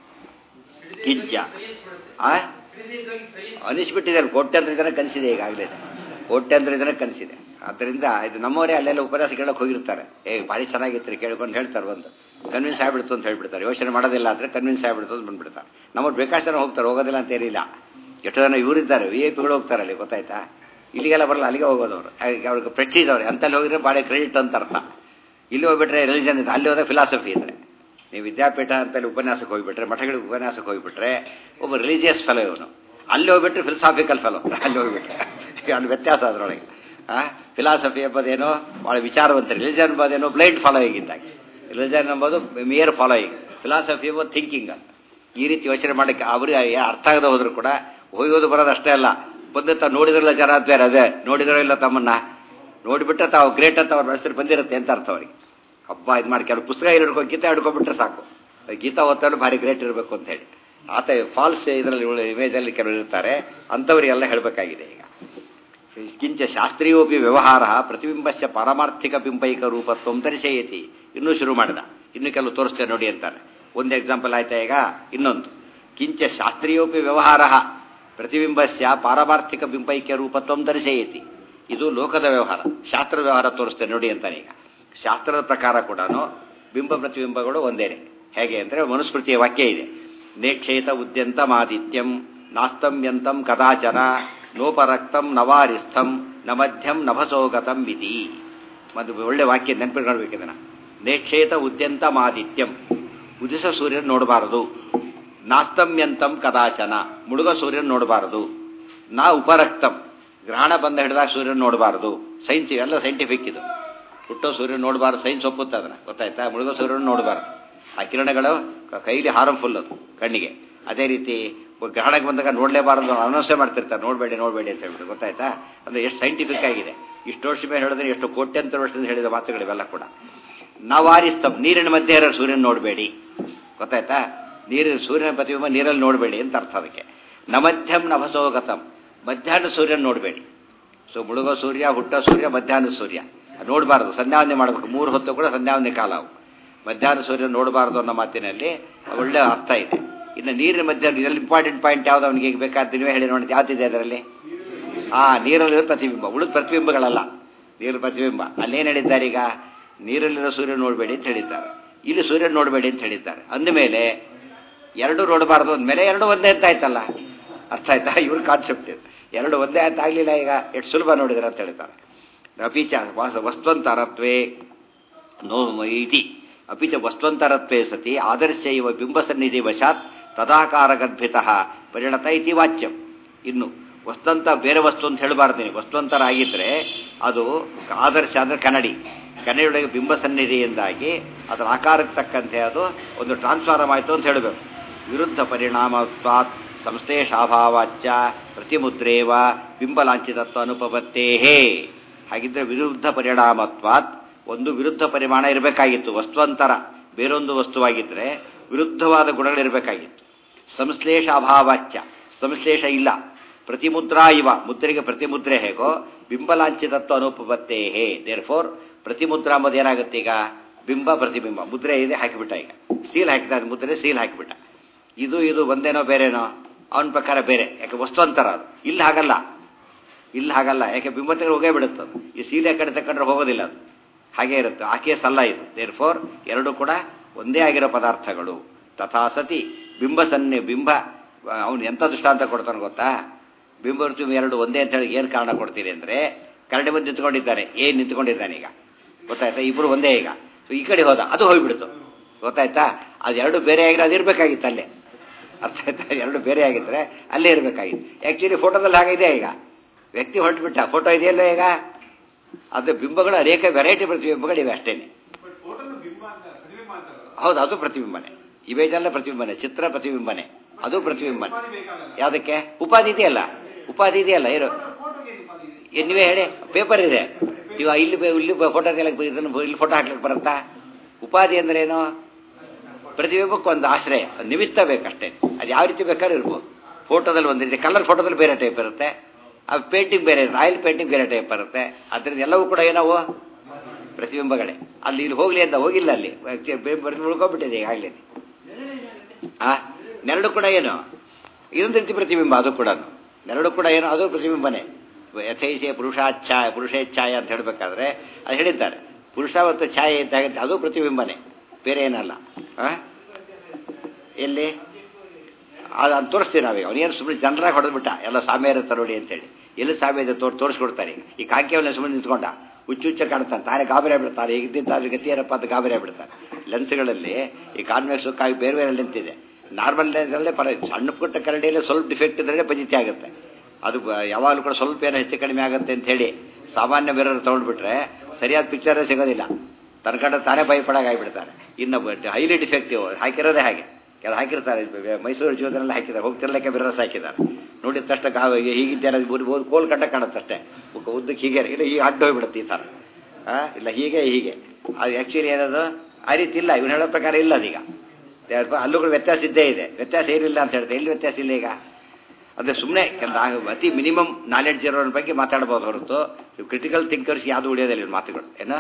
ಕಿಂಚ ಆ ಅನಿಸ್ಬಿಟ್ಟಿದ್ದಾರೆ ಕೋಟ್ಯಂತರ ಜನ ಕನಸಿದೆ ಈಗಾಗಲೇ ಕೋಟ್ಯಂತರ ಜನ ಕನಸಿದೆ ಆದ್ದರಿಂದ ಇದು ನಮ್ಮವರೇ ಅಲ್ಲೆಲ್ಲ ಉಪನ್ಯಾಸ ಕೇಳಕ್ಕೆ ಹೋಗಿರ್ತಾರೆ ಏ ಭಾರಿ ಚೆನ್ನಾಗಿತ್ತು ಕೇಳ್ಕೊಂಡು ಹೇಳ್ತಾರೆ ಬಂದು ಕನ್ವಿನ್ಸ್ ಆಗ್ಬಿಡ್ತು ಅಂತ ಹೇಳ್ಬಿಡ್ತಾರೆ ಯೋಚನೆ ಮಾಡೋದಿಲ್ಲ ಅಂದರೆ ಕನ್ವಿನ್ಸ್ ಆಗ್ಬಿಡ್ತು ಅಂತ ಬಂದ್ಬಿಡ್ತಾರೆ ನಮ್ಮವ್ರು ಬೇಕಾಷ್ಟು ಜನ ಹೋಗ್ತಾರೆ ಹೋಗೋದಿಲ್ಲ ಅಂತ ಏನಿಲ್ಲ ಎಷ್ಟು ಜನ ಇವರಿದ್ದಾರೆ ವಿ ಐ ಪಿಗಳು ಹೋಗ್ತಾರೆ ಅಲ್ಲಿ ಗೊತ್ತಾಯ್ತಾ ಇಲ್ಲಿಗೆಲ್ಲ ಬರಲ್ಲ ಅಲ್ಲಿಗೆ ಹೋಗೋದು ಅವರು ಅವ್ರಿಗೆ ಪ್ರೆಸ್ಟೀಜ್ ಅವ್ರೆ ಅಂತಲ್ಲಿ ಹೋಗಿದ್ರೆ ಭಾಳ ಕ್ರೆಡಿಟ್ ಅಂತ ಅರ್ಥ ಇಲ್ಲಿ ಹೋಗ್ಬಿಟ್ರೆ ರಿಲಿಜನ್ ಇದೆ ಅಲ್ಲಿ ಹೋದಾಗ ಫಿಲಾಸಫಿ ಇದ್ರೆ ನೀವು ವಿದ್ಯಾಪೀಠ ಅಂತಲ್ಲಿ ಉಪನ್ಯಾಸಕ್ಕೆ ಹೋಗ್ಬಿಟ್ರೆ ಮಠಗಳಿಗೆ ಉಪನ್ಯಾಸಕ್ಕೆ ಹೋಗ್ಬಿಟ್ರೆ ಒಬ್ಬ ರಿಲಿಜಿಯಸ್ ಫೆಲೋ ಇವನು ಅಲ್ಲಿ ಹೋಗ್ಬಿಟ್ರೆ ಫಿಲಸಾಫಿಕಲ್ ಫೆಲೋ ಅಲ್ಲಿ ಹೋಗ್ಬಿಟ್ರೆ ಅಲ್ಲಿ ವ್ಯತ್ಯಾಸ ಅದರೊಳಗೆ ಫಿಲಾಸಫಿ ಎಂಬುದೇನೋ ಭಾಳ ವಿಚಾರವಂತ ರಿಲಿಜನ್ ಎಂಬುದೇನೋ ಬ್ಲೈಂಡ್ ಫಾಲೋಯಿಂಗ್ ಇದ್ದಾಗ ರಿಲಿಜನ್ ಎಂಬುದು ಮಿಯರ್ ಫಾಲೋಯಿಂಗ್ ಫಿಲಾಸಫಿ ಎಂಬುದು ಥಿಂಕಿಂಗ್ ಈ ರೀತಿ ಯೋಚನೆ ಮಾಡಕ್ಕೆ ಅವ್ರಿಗೆ ಅರ್ಥ ಆಗದೆ ಹೋದ್ರು ಕೂಡ ಹೋಗೋದು ಬರೋದು ಅಷ್ಟೇ ಅಲ್ಲ ಬಂದು ತಾವು ನೋಡಿದ್ರಲ್ಲ ಜನ ಅಂತ ಬೇರೆ ಅದೇ ನೋಡಿದ್ರೋ ಇಲ್ಲ ತಮ್ಮನ್ನ ನೋಡಿಬಿಟ್ರೆ ತಾವು ಗ್ರೇಟ್ ಅಂತ ಅವ್ರ ಮನಸ್ಸಲ್ಲಿ ಬಂದಿರುತ್ತೆ ಅಂತ ಅರ್ಥ ಅವ್ರಿಗೆ ಹಬ್ಬ ಇದು ಮಾಡಿ ಕೆಲವು ಪುಸ್ತಕ ಹಿಡ್ಕೊಂಡು ಗೀತಾ ಹಿಡ್ಕೊಂಡ್ಬಿಟ್ರೆ ಸಾಕು ಗೀತಾ ಓದ್ತಾನು ಭಾರಿ ಗ್ರೇಟ್ ಇರಬೇಕು ಅಂತ ಹೇಳಿ ಆತ ಫಾಲ್ಸ್ ಇದರಲ್ಲಿ ಇಮೇಜಲ್ಲಿ ಕೆಲವರು ಇರ್ತಾರೆ ಅಂಥವರಿಗೆಲ್ಲ ಹೇಳಬೇಕಾಗಿದೆ ಈಗ ಕಿಂಚ ಶಾಸ್ತ್ರೀಯೋಪಿ ವ್ಯವಹಾರ ಪ್ರತಿಬಿಂಬಸ್ಯ ಪಾರಮಾರ್ಥಿಕ ಬಿಂಬೈಕ ರೂಪತ್ವಂ ದರ್ಶಯತಿ ಇನ್ನೂ ಶುರು ಮಾಡಿದ ಇನ್ನು ಕೆಲವು ತೋರಿಸ್ತೇನೆ ನೋಡಿ ಅಂತಾನೆ ಒಂದು ಎಕ್ಸಾಂಪಲ್ ಆಯ್ತಾ ಈಗ ಇನ್ನೊಂದು ಕಿಂಚ ಶಾಸ್ತ್ರೀಯೋಪಿ ವ್ಯವಹಾರ ಪ್ರತಿಬಿಂಬಸ್ಯ ಪಾರಮಾರ್ಥಿಕ ಬಿಂಬೈಕ್ಯ ರೂಪತ್ವಂ ದರ್ಶಯತಿ ಇದು ಲೋಕದ ವ್ಯವಹಾರ ಶಾಸ್ತ್ರ ವ್ಯವಹಾರ ತೋರಿಸ್ತೇನೆ ನೋಡಿ ಅಂತಾನೆ ಈಗ ಶಾಸ್ತ್ರದ ಪ್ರಕಾರ ಕೂಡ ಬಿಂಬ ಪ್ರತಿಬಿಂಬಗಳು ಒಂದೇನೆ ಹೇಗೆ ಅಂದರೆ ಮನುಸ್ಮೃತಿಯ ವಾಕ್ಯ ಇದೆ ನೇಕ್ಷೇತ ಉದ್ಯಂತಮಾದಿತ್ಯಂ ನಾಸ್ತಮ್ಯಂತಂ ಕದಾಚನ ನೋಪರಕ್ತಂ ನವಾರಿಸ್ಥಂ ನ ಮಧ್ಯಂ ನಭಸೋಗತಂ ವಿಧಿ ಒಂದು ಒಳ್ಳೆ ವಾಕ್ಯ ನೆನಪಿಟ್ಕೊಳ್ಬೇಕು ಇದನ್ನ ನೇಕ್ಷೇತ ಉದ್ಯಂತಮಾದಿತ್ಯಂ ಉದಿಸ ಸೂರ್ಯನ ನೋಡಬಾರದು ನಾಸ್ತಮ್ಯಂತಂ ಕದಾಚನ ಮುಳುಗ ಸೂರ್ಯನ ನೋಡಬಾರದು ನಾ ಉಪರಕ್ತಂ ಗ್ರಹಣ ಬಂದ ಹಿಡಿದಾಗ ಸೂರ್ಯನ ನೋಡಬಾರದು ಸೈನ್ಸ್ ಇವೆಲ್ಲ ಸೈಂಟಿಫಿಕ್ ಇದು ಹುಟ್ಟೋ ಸೂರ್ಯನ ನೋಡಬಾರ್ದು ಸೈನ್ಸ್ ಒಪ್ಪುತ್ತೆ ಅದನ್ನ ಗೊತ್ತಾಯ್ತಾ ಮುಳುಗೋ ಸೂರ್ಯನ ನೋಡಬಾರ್ದು ಆ ಕಿರಣಗಳು ಕ- ಕೈಲಿ ಹಾರ್ಮ್ಫುಲ್ ಅದು ಕಣ್ಣಿಗೆ ಅದೇ ರೀತಿ ಗ್ರಹಣಕ್ಕೆ ಬಂದಾಗ ನೋಡಲೇಬಾರದು ಅನೌನ್ಸೇ ಮಾಡ್ತಿರ್ತಾರೆ ನೋಡಬೇಡಿ ನೋಡಬೇಡಿ ಅಂತ ಹೇಳ್ಬಿಟ್ಟು ಗೊತ್ತಾಯ್ತಾ ಅಂದ್ರೆ ಎಷ್ಟು ಸೈಂಟಿಫಿಕ್ ಆಗಿದೆ ಇಷ್ಟು ವರ್ಷ ಮೇಲೆ ಹೇಳಿದ್ರೆ ಎಷ್ಟು ಕೋಟ್ಯಂತರ ವರ್ಷದಿಂದ ಹೇಳಿದ ಮಾತುಗಳು ಇವೆಲ್ಲ ಕೂಡ ನಾವಾರಿಸ್ತಂ ನೀರಿನ ಮಧ್ಯೆ ಇರೋ ಸೂರ್ಯನ ನೋಡಬೇಡಿ ಗೊತ್ತಾಯ್ತಾ ನೀರಿನ ಸೂರ್ಯನ ಪ್ರತಿಬಿಂಬ ನೀರಲ್ಲಿ ನೋಡಬೇಡಿ ಅಂತ ಅರ್ಥ ಅದಕ್ಕೆ ನಮಧ್ಯಂ ನಭಸೋಗತಂ ಮಧ್ಯಾಹ್ನ ಸೂರ್ಯನ ನೋಡಬೇಡಿ ಸೊ ಮುಳುಗೋ ಸೂರ್ಯ ಹುಟ್ಟೋ ಸೂರ್ಯ ಮಧ್ಯಾಹ್ನದ ಸೂರ್ಯ ನೋಡಬಾರ್ದು ಸಂಧ್ಯಾವಂದನೆ ಮಾಡಬೇಕು ಮೂರು ಹೊತ್ತು ಕೂಡ ಸಂಧ್ಯಾವಂದನೆ ಕಾಲ ಅವು ಮಧ್ಯಾಹ್ನ ಸೂರ್ಯ ನೋಡಬಾರ್ದು ಅನ್ನೋ ಮಾತಿನಲ್ಲಿ ಒಳ್ಳೆ ಅರ್ಥ ಇದೆ ಇನ್ನು ನೀರಿನ ಮಧ್ಯ ಇದರಲ್ಲಿ ಇಂಪಾರ್ಟೆಂಟ್ ಪಾಯಿಂಟ್ ಯಾವ್ದು ಅವನಿಗೆ ಈಗ ಬೇಕಾದ ನೀವೇ ಹೇಳಿ ನೋಡಿ ಯಾವ್ದಿದೆ ಅದರಲ್ಲಿ ಆ ನೀರಲ್ಲಿರೋ ಪ್ರತಿಬಿಂಬ ಉಳಿದ ಪ್ರತಿಬಿಂಬಗಳಲ್ಲ ನೀರು ಪ್ರತಿಬಿಂಬ ಅಲ್ಲೇನು ಹೇಳಿದ್ದಾರೆ ಈಗ ನೀರಲ್ಲಿರೋ ಸೂರ್ಯ ನೋಡಬೇಡಿ ಅಂತ ಹೇಳಿದ್ದಾರೆ ಇಲ್ಲಿ ಸೂರ್ಯ ನೋಡಬೇಡಿ ಅಂತ ಹೇಳಿದ್ದಾರೆ ಅಂದಮೇಲೆ ಎರಡು ನೋಡಬಾರ್ದು ಅಂದಮೇಲೆ ಎರಡು ಒಂದೇ ಅಂತ ಆಯ್ತಲ್ಲ ಅರ್ಥ ಆಯ್ತಾ ಇವ್ರ ಕಾನ್ಸೆಪ್ಟ್ ಇದು ಎರಡು ಒಂದೇ ಅಂತ ಆಗ್ಲಿಲ್ಲ ಈಗ ಎಷ್ಟು ಸುಲಭ ನೋಡಿದ್ರೆ ಅಂತ ಹೇಳ್ತಾರೆ ಅಪಿಚ ವಾಸ ವಸ್ತ್ವಂತರತ್ವೇ ನೋ ಇತಿ ಅಪಿಚ ವಸ್ತ್ವಂತರತ್ವೇ ಸತಿ ಆದರ್ಶ ಇವ ಬಿಂಬಸನ್ನಿಧಿ ವಶಾತ್ ತದಾಕಾರಗರ್ಭಿತ ಪರಿಣತ ಇತಿ ವಾಚ್ಯಂ ಇನ್ನು ವಸ್ತಂತ ಬೇರೆ ವಸ್ತು ಅಂತ ಹೇಳಬಾರ್ದು ನೀವು ವಸ್ತುವಂತರ ಆಗಿದ್ರೆ ಅದು ಆದರ್ಶ ಅಂದ್ರೆ ಕನ್ನಡಿ ಕನ್ನಡಿಯೊಳಗೆ ಬಿಂಬ ಸನ್ನಿಧಿಯಿಂದಾಗಿ ಅದರ ಆಕಾರಕ್ಕೆ ತಕ್ಕಂತೆ ಅದು ಒಂದು ಟ್ರಾನ್ಸ್ಫಾರ್ಮ್ ಆಯಿತು ಅಂತ ಹೇಳಬೇಕು ವಿರುದ್ಧ ಪರಿಣಾಮತ್ವಾತ್ ಸಂಶ್ಲೇಷಾಭಾವಾಚ್ಚ ಪ್ರತಿಮುದ್ರೇವ ಬಿಂಬಲಾಂಛಿತತ್ವ ಅನುಪಪತ್ತೇಹೇ ಹಾಗಿದ್ರೆ ವಿರುದ್ಧ ಪರಿಣಾಮತ್ವಾತ್ ಒಂದು ವಿರುದ್ಧ ಪರಿಮಾಣ ಇರಬೇಕಾಗಿತ್ತು ವಸ್ತುವಂತರ ಬೇರೊಂದು ವಸ್ತುವಾಗಿದ್ದರೆ ವಿರುದ್ಧವಾದ ಗುಣಗಳಿರಬೇಕಾಗಿತ್ತು ಸಂಶ್ಲೇಷ ಅಭಾವಾಚ್ಯ ಸಂಶ್ಲೇಷ ಇಲ್ಲ ಪ್ರತಿಮುದ್ರಾ ಇವ ಮುದ್ರೆಗೆ ಪ್ರತಿಮುದ್ರೆ ಹೇಗೋ ಬಿಂಬಲಾಂಛಿತತ್ವ ಅನುಪಪತ್ತೇ ಹೇ ದೇರ್ ಫೋರ್ ಪ್ರತಿಮುದ್ರಾ ಅಂಬುದು ಏನಾಗುತ್ತೆ ಈಗ ಬಿಂಬ ಪ್ರತಿಬಿಂಬ ಮುದ್ರೆ ಇದೆ ಹಾಕಿಬಿಟ್ಟ ಈಗ ಸೀಲ್ ಹಾಕಿದ ಮುದ್ರೆ ಸೀಲ್ ಹಾಕಿಬಿಟ್ಟ ಇದು ಇದು ಒಂದೇನೋ ಬೇರೆನೋ ಅವನ ಪ್ರಕಾರ ಬೇರೆ ಯಾಕೆ ವಸ್ತುವಂತರ ಅದು ಇಲ್ಲಿ ಹಾಗಲ್ಲ ಇಲ್ಲಿ ಹಾಗಲ್ಲ ಯಾಕೆ ಬಿಂಬ ತೆಗೆದು ಹೋಗೇ ಬಿಡುತ್ತೆ ಅದು ಈ ಸೀಲೆ ಕಡೆ ತಗೊಂಡ್ರೆ ಹೋಗೋದಿಲ್ಲ ಅದು ಹಾಗೇ ಇರುತ್ತೆ ಆ ಕೇಸ್ ಅಲ್ಲ ಇದು ದೇರ್ ಫೋರ್ ಎರಡು ಕೂಡ ಒಂದೇ ಆಗಿರೋ ಪದಾರ್ಥಗಳು ತಥಾ ಸತಿ ಬಿಂಬ ಸನ್ನಿ ಬಿಂಬ ಅವನು ಎಂಥ ದೃಷ್ಟಾಂತ ಕೊಡ್ತಾನೆ ಗೊತ್ತಾ ಬಿಂಬ ಋತು ಎರಡು ಒಂದೇ ಅಂತ ಹೇಳಿ ಏನು ಕಾರಣ ಕೊಡ್ತೀರಿ ಅಂದರೆ ಕರಡಿ ಬಂದು ನಿಂತ್ಕೊಂಡಿದ್ದಾನೆ ಏನು ನಿಂತ್ಕೊಂಡಿದ್ದಾನೆ ಈಗ ಗೊತ್ತಾಯ್ತಾ ಇಬ್ಬರು ಒಂದೇ ಈಗ ಸೊ ಈ ಕಡೆ ಹೋದ ಅದು ಹೋಗ್ಬಿಡ್ತು ಗೊತ್ತಾಯ್ತಾ ಅದು ಎರಡು ಬೇರೆ ಆಗಿರೋ ಅದು ಇರಬೇಕಾಗಿತ್ತು ಅಲ್ಲೇ ಅರ್ಥ ಆಯ್ತಾ ಎರಡು ಬೇರೆ ಆಗಿದ್ರೆ ಅಲ್ಲೇ ಇರಬೇಕಾಗಿತ್ತು ಆ್ಯಕ್ಚುಲಿ ಫೋಟೋದಲ್ಲಿ ಹಾಗಿದೆ ಈಗ ವ್ಯಕ್ತಿ ಹೊರಟುಬಿಟ್ಟ ಫೋಟೋ ಇದೆಯಲ್ಲ ಈಗ ಅದು ಬಿಂಬಗಳು ಅನೇಕ ವೆರೈಟಿ ಪ್ರತಿಬಿಂಬಗಳಿವೆ ಅಷ್ಟೇನೆ ಹೌದು ಅದು ಪ್ರತಿಬಿಂಬನೆ ಇಮೇಜ್ ಅಲ್ಲ ಪ್ರತಿಬಿಂಬನೆ ಚಿತ್ರ ಪ್ರತಿಬಿಂಬನೆ ಅದು ಪ್ರತಿಬಿಂಬನೆ ಯಾವುದಕ್ಕೆ ಉಪಾಧಿ ಇದೆಯಲ್ಲ ಉಪಾಧಿ ಇದೆಯಲ್ಲ ಏನು ಏನ್ ನೀವೇ ಹೇಳಿ ಪೇಪರ್ ಇದೆ ಇವಾಗ ಇಲ್ಲಿ ಬೆ- ಇಲ್ಲಿ ಫೋಟೋ ತೆಲಕ್ ಇದನ್ನು ಇಲ್ಲಿ ಫೋಟೋ ಹಾಕ್ಲಿಕ್ಕೆ ಬರುತ್ತಾ ಉಪಾಧಿ ಅಂದ್ರೆ ಏನು ಪ್ರತಿಬಿಂಬಕ್ಕೆ ಒಂದು ಆಶ್ರಯ ಒಂದು ನಿಮಿತ್ತ ಬೇಕಷ್ಟೇ ಅದು ಯಾವ ರೀತಿ ಬೇಕಾದ್ರೂ ಇರ್ಬೋದು ಫೋಟೋದಲ್ಲಿ ಒಂದು ರೀತಿ ಕಲರ್ ಫೋಟೋದಲ್ಲಿ ಬೇರೆ ಟೈಪ್ ಇರುತ್ತೆ ಆ ಪೇಂಟಿಂಗ್ ಬೇರೆ ಇರುತ್ತೆ ಆಯಿಲ್ ಪೇಂಟಿಂಗ್ ಬೇರೆ ಟೈಪ್ ಬರುತ್ತೆ ಅದರಿಂದ ಎಲ್ಲವೂ ಕೂಡ ಏನವು ಪ್ರತಿಬಿಂಬಗಳೇ ಅಲ್ಲಿ ಇಲ್ಲಿ ಹೋಗ್ಲಿ ಅಂತ ಹೋಗಿಲ್ಲ ಅಲ್ಲಿ ಬರೆದು ಉಳ್ಕೊಂಡ್ಬಿಟ್ಟಿದೆ ಈಗಾಗಲೇ ಆ ನೆರಳು ಕೂಡ ಏನು ಇದೊಂದು ರೀತಿ ಪ್ರತಿಬಿಂಬ ಅದು ಕೂಡ ನೆರಳು ಕೂಡ ಏನು ಅದು ಪ್ರತಿಬಿಂಬನೆ ಯಥೈಷೆ ಪುರುಷಾಚ್ಛಾಯ ಪುರುಷೇಚ್ಛಾಯ ಅಂತ ಹೇಳಬೇಕಾದ್ರೆ ಅದು ಹೇಳಿದ್ದಾರೆ ಪುರುಷ ಮತ್ತು ಛಾಯೆ ಅಂತ ಆಗುತ್ತೆ ಅದು ಪ್ರತಿಬಿಂಬನೆ ಬೇರೆ ಏನಲ್ಲ ಆ? ಎಲ್ಲಿ ಅದು ಅದು ತೋರಿಸ್ತೀವಿ ನಾವೀಗ ಅವನೇನು ಸುಮ್ಮನೆ ಜನರಾಗಿ ಹೊಡೆದ್ಬಿಟ್ಟ ಎಲ್ಲ ಸಾಮ್ಯ ಇರುತ್ತೆ ನೋಡಿ ಅಂತೇಳಿ ಎಲ್ಲಿ ಸಾಮ್ಯ ಇದೆ ತೋರ್ ತೋರಿಸ್ಕೊಡ್ತಾರೆ ಈಗ. ಈ ಕಾಂಕಿಯವನ್ನ ಸುಮ್ಮನೆ ನಿಂತ್ಕೊಂಡ ಹುಚ್ಚು ಹುಚ್ಚ ಕಾಣ್ತಾನೆ ತಾನೇ ಗಾಬರಿ ಆಗ್ಬಿಡ್ತಾರೆ ಈಗ ಇದ್ದಿದ್ದ ಅದ್ರ ಗತಿ ಏನಪ್ಪ ಅಂತ ಗಾಬರಿ ಆಗ್ಬಿಡ್ತಾರೆ ಲೆನ್ಸ್ಗಳಲ್ಲಿ ಈ ಕಾನ್ವೆಕ್ಸ್ ಕಾಯಿ ಬೇರೆ ಬೇರೆ ನಿಂತಿದೆ ನಾರ್ಮಲ್ ಲೆನ್ಸಲ್ಲೇ ಪರ ಸಣ್ಣ ಪುಟ್ಟ ಕರಡಿಯಲ್ಲಿ ಸ್ವಲ್ಪ ಡಿಫೆಕ್ಟ್ ಇದ್ರೆ ಪಜಿತಿ ಆಗುತ್ತೆ ಅದು ಬ- ಯಾವಾಗಲೂ ಕೂಡ ಸ್ವಲ್ಪ ಏನೋ ಹೆಚ್ಚು ಕಡಿಮೆ ಆಗುತ್ತೆ ಅಂತ ಹೇಳಿ ಸಾಮಾನ್ಯ ಮಿರರ್ ತೊಗೊಂಡ್ಬಿಟ್ರೆ ಸರಿಯಾದ ಪಿಕ್ಚರೇ ಸಿಗೋದಿಲ್ಲ ತನ್ಕಂಡ ತಾನೇ ಭಯಪಡಾಗ ಆಗಿಬಿಡ್ತಾರೆ ಇನ್ನು ಹೈಲಿ ಡಿಫೆಕ್ಟಿವ್ ಹಾಕಿರೋದೇ ಹಾಗೆ ಕೆಲವು ಹಾಕಿರ್ತಾರೆ ಬೆ- ಮೈಸೂರು ಜೀವನದಲ್ಲಿ ಹಾಕಿದ್ದಾರೆ ಹೋಗ್ತಿರ್ಲಿಕ್ಕೆ ಮಿರರ್ಸ್ ಹಾಕಿದ್ದಾರೆ ನೋಡಿದ ತಕ್ಷಣ ಗಾವ ಹೀಗಿದ್ದಾರೆ ಬೋದು ಕೋಲ್ ಕಂಡ ಕಾಣುತ್ತೆ ಅಷ್ಟೇ ಉಕ್ಕ- ಉದ್ದಕ್ಕೆ ಹೀಗೆ ಇಲ್ಲ ಹೀಗೆ ಅಡ್ಡ ಹೋಗ್ಬಿಡುತ್ತೆ ಈ ಥರ ಆ, ಇಲ್ಲ ಹೀಗೆ ಹೀಗೆ ಅದು ಆ್ಯಕ್ಚುಲಿ ಏನದು ಆ ರೀತಿ ಇಲ್ಲ ಇವನು ಹೇಳೋ ಪ್ರಕಾರ ಇಲ್ಲ ಅದೀಗ ಅಲ್ಲುಗಳು ವ್ಯತ್ಯಾಸ ಇದ್ದೇ ಇದೆ ವ್ಯತ್ಯಾಸ ಏನಿಲ್ಲ ಅಂತ ಹೇಳ್ತಾರೆ ಎಲ್ಲಿ ವ್ಯತ್ಯಾಸ ಇಲ್ಲ ಈಗ ಅದೇ ಸುಮ್ಮನೆ ಅತಿ ಮಿನಿಮಮ್ ನಾಲೆಡ್ಜ್ ಇರೋರ ಬಗ್ಗೆ ಮಾತಾಡ್ಬೋದು ಹೊರತು ಕ್ರಿಟಿಕಲ್ ಥಿಂಕರ್ಸ್ ಯಾವುದು ಉಳಿಯೋದಿಲ್ಲ ಇವ್ರ ಮಾತುಗಳು ಏನೋ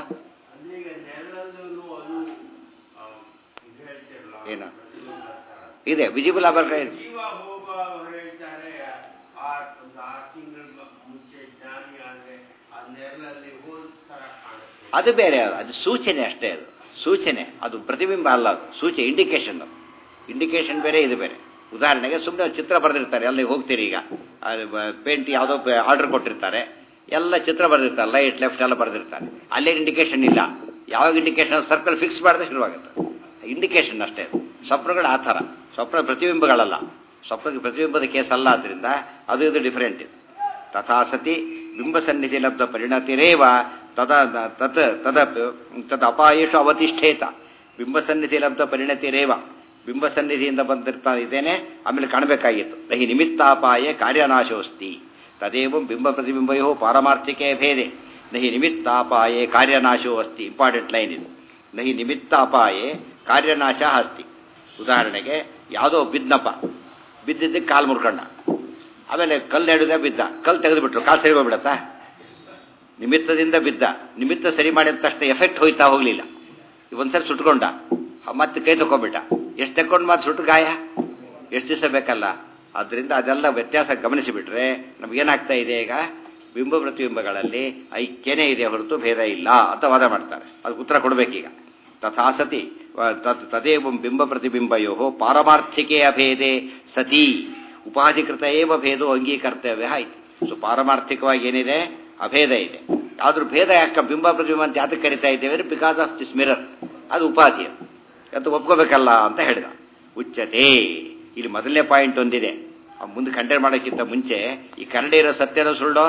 ಏನು ಇದೆ ವಿಜಿಬಲ್ ಆಬರ್ಕ ಜೀವ ಹೋಗ ಹೇಳ್ತಾರೆ ಆರು ಒಂದು ಆರು ತಿಂಗಳ ಮುಂಚೆ ಜ್ಞಾನಿ ಆದ್ರೆ ಆ ನೆರಳಲ್ಲಿ ಹೋಲ್ಸ್ತರ ಕಾಣುತ್ತೆ ಅದು ಬೇರೆ ಅದು ಸೂಚನೆ ಅಷ್ಟೇ ಅದು ಸೂಚನೆ ಅದು ಪ್ರತಿಬಿಂಬ ಅಲ್ಲ ಅದು ಸೂಚನೆ ಇಂಡಿಕೇಶನ್ ಇಂಡಿಕೇಶನ್ ಬೇರೆ ಇದು ಬೇರೆ ಉದಾಹರಣೆಗೆ ಸುಮ್ಮನೆ ಚಿತ್ರ ಬರೆದಿರ್ತಾರೆ ಅಲ್ಲಿ ಹೋಗ್ತೀರಿ ಈಗ ಪೇಂಟ್ ಯಾವುದೋ ಆರ್ಡರ್ ಕೊಟ್ಟಿರ್ತಾರೆ ಎಲ್ಲ ಚಿತ್ರ ಬರೆದಿರ್ತಾರೆ ಲೈಟ್ ಲೆಫ್ಟ್ ಎಲ್ಲ ಬರೆದಿರ್ತಾರೆ ಅಲ್ಲೇ ಇಂಡಿಕೇಶನ್ ಇಲ್ಲ ಯಾವಾಗ ಇಂಡಿಕೇಶನ್ ಸರ್ಕಲ್ ಫಿಕ್ಸ್ ಮಾಡಿದ್ರೆ ಶುರುವಾಗುತ್ತೆ ಇಂಡಿಕೇಶನ್ ಅಷ್ಟೇ ಅದು. ಸ್ವಪ್ನಗಳು ಆ ಥರ ಸ್ವಪ್ನ ಪ್ರತಿಬಿಂಬಗಳಲ್ಲ ಸ್ವಪ್ನ ಪ್ರತಿಬಿಂಬದ ಕೇಸ್ ಅಲ್ಲ ಆದ್ದರಿಂದ ಅದು ಇದು ಡಿಫರೆಂಟ್ ಇದೆ ತಥಾ ಸತಿ ಬಿಂಬಸನ್ನಿಧಿ ಲಬ್ಧ ಪರಿಣತಿರೇವ ತದ ತತ್ ತದ ತದ್ ಅಪಾಯೇಷು ಅವತಿಷ್ಠೇತ ಬಿಂಬಸನ್ನಿಧಿ ಲಬ್ಧ ಪರಿಣತಿರೇವ ಬಿಂಬಸನ್ನಿಧಿಯಿಂದ ಬಂದಿರ್ತಾ ಇದ್ದೇನೆ ಆಮೇಲೆ ಕಾಣಬೇಕಾಗಿತ್ತು ನಹಿ ನಿಮಿತ್ತಾಪಾಯ ಕಾರ್ಯನಾಶೋಸ್ತಿ ತದೇವ ಬಿಂಬ ಪ್ರತಿಬಿಂಬಯೋ ಪಾರಮಾರ್ಥಿಕೆ ಭೇದೆ ನಹಿ ನಿಮಿತ್ತಾಪಾಯೇ ಕಾರ್ಯನಾಶೋ ಅಸ್ತಿ ಇಂಪಾರ್ಟೆಂಟ್ ಲೈನ್ ಇದು ನಹಿ ನಿಮಿತ್ತಾಪಾಯೇ ಕಾರ್ಯನಾಶ ಅಸ್ತಿ ಉದಾಹರಣೆಗೆ ಯಾವುದೋ ಬಿದ್ನಪ್ಪ ಬಿದ್ದಿದ್ದಕ್ಕೆ ಕಾಲು ಮುರ್ಕೊಂಡ ಆಮೇಲೆ ಕಲ್ಲು ಹಿಡಿದ ಬಿದ್ದ ಕಲ್ಲು ತೆಗೆದುಬಿಟ್ರು ಕಾಲು ಸರಿ ಹೋಗ್ಬಿಡತ್ತಾ ನಿಮಿತ್ತದಿಂದ ಬಿದ್ದ ನಿಮಿತ್ತ ಸರಿ ಮಾಡಿದ ತಕ್ಷಣ ಎಫೆಕ್ಟ್ ಹೋಯ್ತಾ ಹೋಗ್ಲಿಲ್ಲ ಒಂದ್ಸರಿ ಸುಟ್ಕೊಂಡ ಮತ್ತೆ ಕೈ ತಕೊಂಡ್ಬಿಟ್ಟ ಎಷ್ಟು ತಕೊಂಡು ಮತ್ತೆ ಸುಟ್ಟು ಗಾಯ ಎಷ್ಟು ದಿವಸ ಬೇಕಲ್ಲ ಅದರಿಂದ ಅದೆಲ್ಲ ವ್ಯತ್ಯಾಸ ಗಮನಿಸಿಬಿಟ್ರೆ ನಮಗೇನಾಗ್ತಾ ಇದೆ ಈಗ ಬಿಂಬ ಪ್ರತಿಬಿಂಬಗಳಲ್ಲಿ ಐಕ್ಯನೇ ಇದೆ ಹೊರತು ಭೇದ ಇಲ್ಲ ಅಂತ ವಾದ ಮಾಡ್ತಾರೆ ಅದಕ್ಕೆ ಉತ್ತರ ಕೊಡಬೇಕೀಗ ತಥಾ ಸತಿ ವ- ತತ್ ತದೇವ ಬಿಂಬ ಪ್ರತಿಬಿಂಬಯೋ ಪಾರಮಾರ್ಥಿಕೆ ಅಭೇದೆ ಸತಿ ಉಪಾಧಿಕೃತ ಏವ ಭೇದೋ ಅಂಗೀಕರ್ತವ್ಯ ಆಯ್ತು ಸೊ ಪಾರಮಾರ್ಥಿಕವಾಗಿ ಏನಿದೆ ಅಭೇದ ಇದೆ ಆದ್ರೂ ಭೇದ ಯಾಕೆ ಬಿಂಬ ಪ್ರತಿಬಿಂಬ ಅಂತ ಯಾತಕ್ಕೆ ಕರಿತಾ ಇದ್ದೇವೆ ಬಿಕಾಸ್ ಆಫ್ ದಿಸ್ ಮಿರರ್ ಅದು ಉಪಾಧಿ ಅದು ಅಂತ ಒಪ್ಕೋಬೇಕಲ್ಲ ಅಂತ ಹೇಳಿದ ಉಚ್ಚತೆ ಇಲ್ಲಿ ಮೊದಲನೇ ಪಾಯಿಂಟ್ ಒಂದಿದೆ ಆ ಮುಂದೆ ಕಂಡೇರ್ ಮಾಡೋಕ್ಕಿಂತ ಮುಂಚೆ ಈ ಕರಡಿ ಇರೋ ಸತ್ಯನೋ ಸುಳ್ಳೋ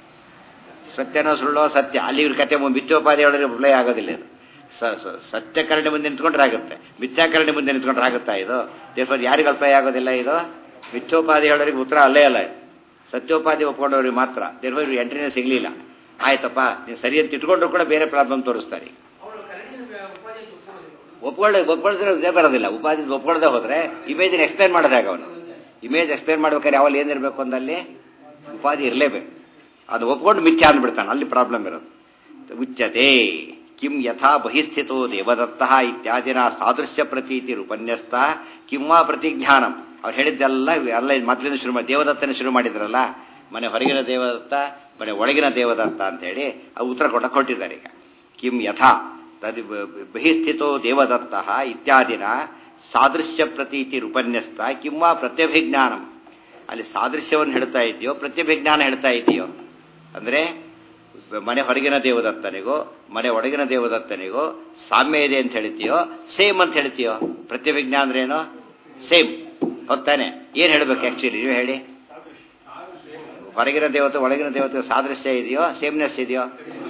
ಸತ್ಯನೋ ಸುಳ್ಳೋ ಸತ್ಯ ಅಲ್ಲಿ ಇವ್ರ ಕತೆ ಮಿಥ್ಯೋಪಾಧಿ ಹೇಳಿದ್ರೆ ಪ್ಲೇ ಆಗೋದಿಲ್ಲ ಇದು ಸ- ಸ- ಸತ್ಯ ಕರಡಿ ಮುಂದೆ ನಿಂತ್ಕೊಂಡ್ರೆ ಆಗುತ್ತೆ ಮಿಥ್ಯಾಕರಣಿ ಮುಂದೆ ನಿಂತ್ಕೊಂಡ್ರೆ ಆಗುತ್ತಾ ಇದು ದೇಫರ್ ಯಾರಿಗೆ ಅಲ್ಪಯ ಆಗೋದಿಲ್ಲ ಇದು ಮಿಥ್ಯೋಪಾಧಿ ಹೇಳೋರಿಗೆ ಉತ್ತರ ಅಲ್ಲೇ ಅಲ್ಲ ಸತ್ಯೋಪಾಧಿ ಒಪ್ಕೊಂಡವ್ರಿಗೆ ಮಾತ್ರ ದೇರ್ವರು ಎಂಟ್ರಿನೇ ಸಿಗಲಿಲ್ಲ ಆಯ್ತಪ್ಪ ನೀವು ಸರಿ ಅಂತ ಇಟ್ಕೊಂಡ್ರು ಕೂಡ ಬೇರೆ ಪ್ರಾಬ್ಲಮ್ ತೋರಿಸ್ತಾರೆ ಅವಳು ಕರಡಿನ ಉಪಾಧಿ ಒಪ್ಕೊಳ್ಳೋದಿಲ್ಲ ಒಪ್ಕೊಳ್ಳಿ ಒಪ್ಕೊಳ್ದ್ರೆ ಇದೇ ಬರೋದಿಲ್ಲ ಉಪಾಧಿ ಒಪ್ಕೊಳ್ದೆ ಹೋದ್ರೆ ಇಮೇಜ್ನ ಎಕ್ಸ್ಪ್ಲೇನ್ ಮಾಡೋದಾಗ ಅವನು ಇಮೇಜ್ ಎಕ್ಸ್ಪ್ಲೇನ್ ಮಾಡ್ಬೇಕಾದ್ರೆ ಯಾವಲ್ಲಿ ಏನಿರಬೇಕು ಅಂದಲ್ಲಿ ಉಪಾಧಿ ಇರಲೇಬೇಕು ಅದು ಒಪ್ಕೊಂಡು ಮಿಥ್ಯ ಅಂದ್ಬಿಡ್ತಾನೆ ಅಲ್ಲಿ ಪ್ರಾಬ್ಲಮ್ ಇರೋದು ಉಚ್ಯತೆ ಕಿಂ ಯಥಾ ಬಹಿಸ್ಥಿತೋ ದೇವದತ್ತ ಇತ್ಯಾದಿನ ಸಾದೃಶ್ಯ ಪ್ರತೀತಿ ಉಪನ್ಯಸ್ತ ಕಿಂವಾ ಪ್ರತಿಜ್ಞಾನಂ ಅವ್ರು ಹೇಳಿದ್ದೆಲ್ಲ ಎಲ್ಲ ಮೊದಲಿನ ಶುರು ಮಾಡಿ ದೇವದತ್ತನ ಶುರು ಮಾಡಿದ್ರಲ್ಲ ಮನೆ ಹೊರಗಿನ ದೇವದತ್ತ ಮನೆ ಒಳಗಿನ ದೇವದತ್ತ ಅಂತ ಹೇಳಿ ಅವ್ರು ಉತ್ತರ ಕೊಟ್ಟ ಕೊಟ್ಟಿದ್ದಾರೆ ಈಗ ಕಿಂ ಯಥಾ ತದ್ ಬಹಿಸ್ಥಿತೋ ದೇವದತ್ತ ಇತ್ಯಾದಿನ ಸಾದೃಶ್ಯ ಪ್ರತೀತಿ ಉಪನ್ಯಸ್ತ ಕಿಂವಾ ಪ್ರತ್ಯಭಿಜ್ಞಾನಂ ಅಲ್ಲಿ ಸಾದೃಶ್ಯವನ್ನು ಹೇಳ್ತಾ ಇದೆಯೋ ಪ್ರತ್ಯಭಿಜ್ಞಾನ ಹೇಳ್ತಾ ಇದೆಯೋ ಅಂದರೆ ಮನೆ ಹೊರಗಿನ ದೇವದತ್ತನಿಗೋ ಮನೆ ಒಳಗಿನ ದೇವದತ್ತನಿಗೋ ಸಾಮ್ಯ ಇದೆ ಅಂತ ಹೇಳ್ತೀಯೋ ಸೇಮ್ ಅಂತ ಹೇಳ್ತೀಯೋ ಪ್ರತ್ಯಭಿಜ್ಞಾನ ಅಂದ್ರೇನು ಸೇಮ್ ಹೊತ್ತಾನೆ ಏನು ಹೇಳ್ಬೇಕು ಆ್ಯಕ್ಚುಲಿ ನೀವು ಹೇಳಿ ಹೊರಗಿನ ದೇವತೆ ಒಳಗಿನ ದೇವತೆ ಸಾದೃಶ್ಯ ಇದೆಯೋ ಸೇಮ್ನೆಸ್ ಇದೆಯೋ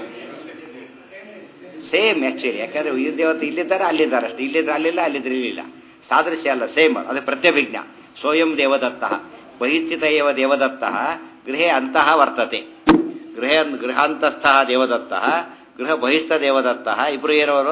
ಸೇಮ್ ಆ್ಯಕ್ಚುಲಿ ಯಾಕಂದ್ರೆ ಈ ದೇವತೆ ಇಲ್ಲಿದ್ದಾರೆ ಅಲ್ಲಿದ್ದಾರೆ ಅಷ್ಟೇ ಇಲ್ಲಿದ್ರೆ ಅಲ್ಲಿಲ್ಲ ಅಲ್ಲಿದ್ರೆ ಇಲ್ಲಿಲ್ಲ ಸಾದೃಶ್ಯ ಅಲ್ಲ ಸೇಮ್ ಅದು ಪ್ರತ್ಯಭಿಜ್ಞ ಸ್ವಯಂ ದೇವದತ್ತ ಬಹಿಸ್ಥಿತ ಏವ ದೇವದತ್ತ ಗೃಹೇ ಅಂತಃ ವರ್ತತೆ ಗೃಹ ಗೃಹಾಂತಸ್ಥ ದೇವದತ್ತ ಗೃಹ ಬಹಿಸ್ಥ ದೇವದತ್ತ ಇಬ್ರು ಏನವರು